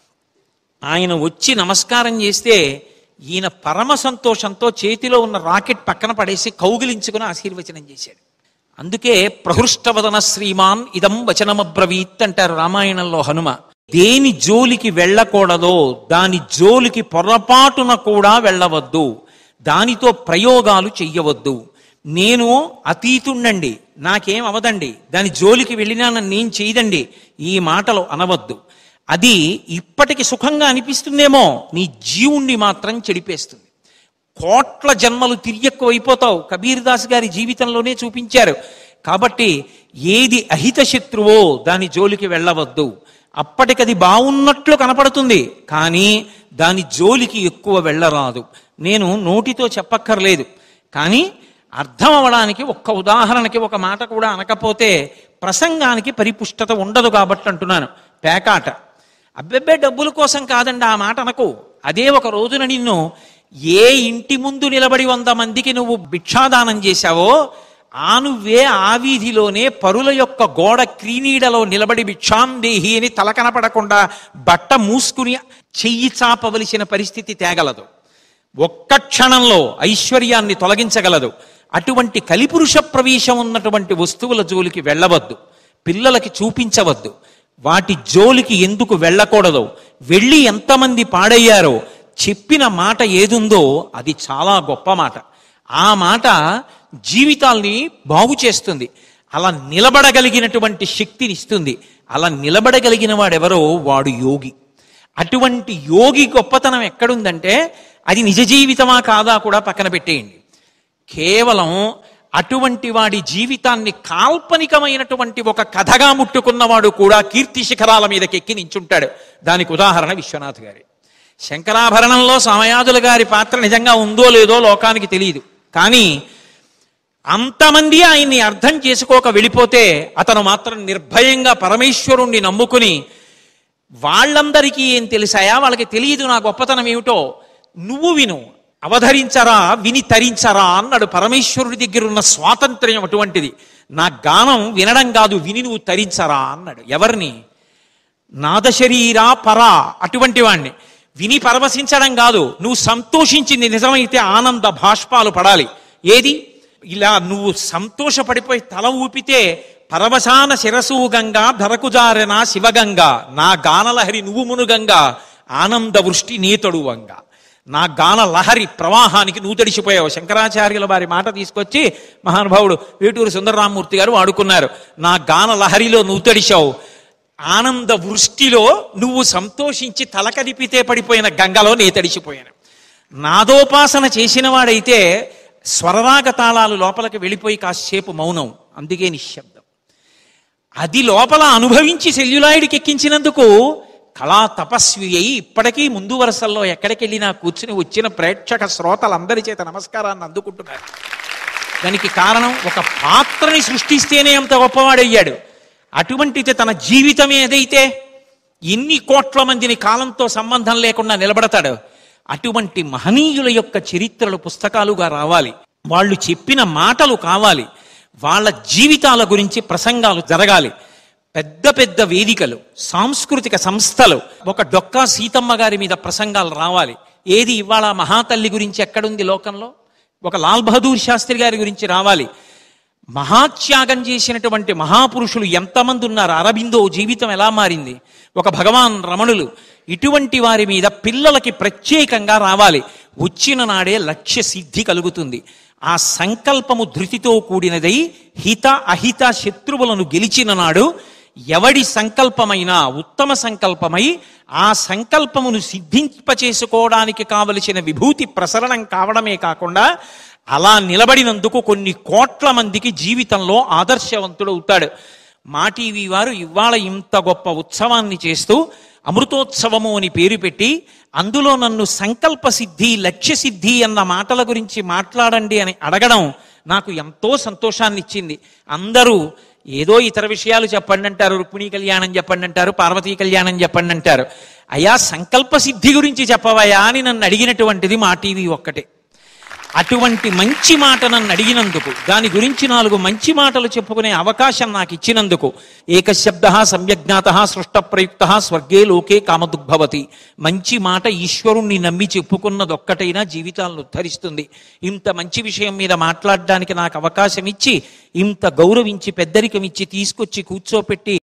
ఆయన వచ్చి నమస్కారం చేస్తే ఈయన పరమ సంతోషంతో చేతిలో ఉన్న రాకెట్ పక్కన పడేసి కౌగిలించుకుని ఆశీర్వచనం చేశాడు అందుకే ప్రహృష్టవదన శ్రీమాన్ ఇదం వచనమబ్రవీత్ అంటారు రామాయణంలో హనుమ దేని జోలికి వెళ్ళకూడదో దాని జోలికి పొరపాటున కూడా వెళ్ళవద్దు దానితో ప్రయోగాలు చెయ్యవద్దు నేను అతీతుండండి నాకేం అవదండి దాని జోలికి వెళ్ళినా నన్ను నేను చేయదండి ఈ మాటలు అనవద్దు అది ఇప్పటికి సుఖంగా అనిపిస్తుందేమో నీ జీవుణ్ణి మాత్రం చెడిపేస్తుంది కోట్ల జన్మలు తిరియక్కు అయిపోతావు కబీర్ దాస్ గారి జీవితంలోనే చూపించారు కాబట్టి ఏది అహిత శత్రువో దాని జోలికి వెళ్ళవద్దు అప్పటికది బాగున్నట్లు కనపడుతుంది కానీ దాని జోలికి ఎక్కువ వెళ్ళరాదు నేను నోటితో చెప్పక్కర్లేదు కానీ అర్థం అవడానికి ఒక్క ఉదాహరణకి ఒక మాట కూడా అనకపోతే ప్రసంగానికి పరిపుష్టత ఉండదు కాబట్టి అంటున్నాను పేకాట అబ్బెబ్బే డబ్బుల కోసం కాదండి ఆ మాట అనకు అదే ఒక రోజున నిన్ను ఏ ఇంటి ముందు నిలబడి వంద మందికి నువ్వు భిక్షాదానం చేశావో ఆ నువ్వే ఆ వీధిలోనే పరుల యొక్క గోడ క్రీనీడలో నిలబడి భిక్షాందేహి అని తల కనపడకుండా బట్ట మూసుకుని చెయ్యి చాపవలసిన పరిస్థితి తేగలదు ఒక్క క్షణంలో ఐశ్వర్యాన్ని తొలగించగలదు అటువంటి కలిపురుష ప్రవేశం ఉన్నటువంటి వస్తువుల జోలికి వెళ్ళవద్దు పిల్లలకి చూపించవద్దు వాటి జోలికి ఎందుకు వెళ్ళకూడదో వెళ్ళి ఎంతమంది పాడయ్యారో చెప్పిన మాట ఏదుందో అది చాలా గొప్ప మాట ఆ మాట జీవితాల్ని బాగు చేస్తుంది అలా నిలబడగలిగినటువంటి శక్తిని ఇస్తుంది అలా నిలబడగలిగిన వాడెవరో వాడు యోగి అటువంటి యోగి గొప్పతనం ఎక్కడుందంటే అది నిజ జీవితమా కాదా కూడా పక్కన పెట్టేయండి కేవలం అటువంటి వాడి జీవితాన్ని కాల్పనికమైనటువంటి ఒక కథగా ముట్టుకున్నవాడు కూడా కీర్తి శిఖరాల మీదకి ఎక్కి నించుంటాడు దానికి ఉదాహరణ విశ్వనాథ్ గారి శంకరాభరణంలో సమయాదుల గారి పాత్ర నిజంగా ఉందో లేదో లోకానికి తెలియదు కానీ అంతమంది ఆయన్ని అర్థం చేసుకోక వెళ్ళిపోతే అతను మాత్రం నిర్భయంగా పరమేశ్వరుణ్ణి నమ్ముకుని వాళ్ళందరికీ ఏం తెలిసాయా వాళ్ళకి తెలియదు నా గొప్పతనం ఏమిటో నువ్వు విను అవధరించరా విని తరించరా అన్నాడు పరమేశ్వరుడి దగ్గర ఉన్న స్వాతంత్ర్యం అటువంటిది నా గానం వినడం కాదు విని నువ్వు తరించరా అన్నాడు ఎవరిని నాదశరీరా పరా అటువంటి వాణ్ణి విని పరవశించడం కాదు నువ్వు సంతోషించింది నిజమైతే ఆనంద భాష్పాలు పడాలి ఏది ఇలా నువ్వు సంతోషపడిపోయి తల ఊపితే పరవశాన శిరసు గంగా ధరకుజారెన శివగంగా నా గానలహరి నువ్వు మునుగంగా ఆనంద వృష్టి నీతడువంగా నా గాన లహరి ప్రవాహానికి నువ్వు తడిసిపోయావు శంకరాచార్యుల వారి మాట తీసుకొచ్చి మహానుభావుడు వేటూరు సుందరరామూర్తి గారు వాడుకున్నారు నా గాన లహరిలో నువ్వు తడిశావు ఆనంద వృష్టిలో నువ్వు సంతోషించి తలకదిపితే పడిపోయిన గంగలో నే తడిసిపోయాను నాదోపాసన చేసిన వాడైతే స్వరరాగ తాళాలు లోపలికి వెళ్ళిపోయి కాసేపు మౌనం అందుకే నిశ్శబ్దం అది లోపల అనుభవించి సెల్యులాయిడ్కి ఎక్కించినందుకు కళా తపస్వి అయి ఇప్పటికీ ముందు వరుసల్లో ఎక్కడికి వెళ్ళినా కూర్చుని వచ్చిన ప్రేక్షక శ్రోతలందరి చేత నమస్కారాన్ని అందుకుంటున్నారు దానికి కారణం ఒక పాత్రని సృష్టిస్తేనే అంత గొప్పవాడయ్యాడు అటువంటిది తన జీవితం ఏదైతే ఎన్ని కోట్ల మందిని కాలంతో సంబంధం లేకుండా నిలబడతాడు అటువంటి మహనీయుల యొక్క చరిత్రలు పుస్తకాలుగా రావాలి వాళ్ళు చెప్పిన మాటలు కావాలి వాళ్ళ జీవితాల గురించి ప్రసంగాలు జరగాలి పెద్ద పెద్ద వేదికలు సాంస్కృతిక సంస్థలు ఒక డొక్కా సీతమ్మ గారి మీద ప్రసంగాలు రావాలి ఏది ఇవాళ మహాతల్లి గురించి ఎక్కడుంది లోకంలో ఒక లాల్ బహదూర్ శాస్త్రి గారి గురించి రావాలి మహాత్యాగం చేసినటువంటి మహాపురుషులు ఎంతమంది ఉన్నారు అరబిందో జీవితం ఎలా మారింది ఒక భగవాన్ రమణులు ఇటువంటి వారి మీద పిల్లలకి ప్రత్యేకంగా రావాలి వచ్చిన నాడే లక్ష్య సిద్ధి కలుగుతుంది ఆ సంకల్పము ధృతితో కూడినదై హిత అహిత శత్రువులను గెలిచిన నాడు ఎవడి సంకల్పమైనా ఉత్తమ సంకల్పమై ఆ సంకల్పమును సిద్ధింపచేసుకోవడానికి కావలసిన విభూతి ప్రసరణం కావడమే కాకుండా అలా నిలబడినందుకు కొన్ని కోట్ల మందికి జీవితంలో ఆదర్శవంతుడవుతాడు మా టీవీ వారు ఇవాళ ఇంత గొప్ప ఉత్సవాన్ని చేస్తూ అమృతోత్సవము అని పేరు పెట్టి అందులో నన్ను సంకల్ప సిద్ధి లక్ష్య సిద్ధి అన్న మాటల గురించి మాట్లాడండి అని అడగడం నాకు ఎంతో సంతోషాన్ని ఇచ్చింది అందరూ ఏదో ఇతర విషయాలు చెప్పండి అంటారు రుక్మిణీ కళ్యాణం చెప్పండి అంటారు పార్వతీ కళ్యాణం చెప్పండి అంటారు అయా సంకల్ప సిద్ధి గురించి చెప్పవయా అని నన్ను అడిగినటువంటిది మా టీవీ ఒక్కటే అటువంటి మంచి మాట నన్ను అడిగినందుకు దాని గురించి నాలుగు మంచి మాటలు చెప్పుకునే అవకాశం నాకు ఇచ్చినందుకు ఏకశబ్ద సమ్యజ్ఞాత సృష్ట ప్రయుక్త స్వర్గే లోకే కామదుగ్భవతి మంచి మాట ఈశ్వరుణ్ణి నమ్మి చెప్పుకున్నదొక్కటైనా జీవితాలను ఉద్ధరిస్తుంది ఇంత మంచి విషయం మీద మాట్లాడడానికి నాకు అవకాశం ఇచ్చి ఇంత గౌరవించి పెద్దరికం ఇచ్చి తీసుకొచ్చి కూర్చోపెట్టి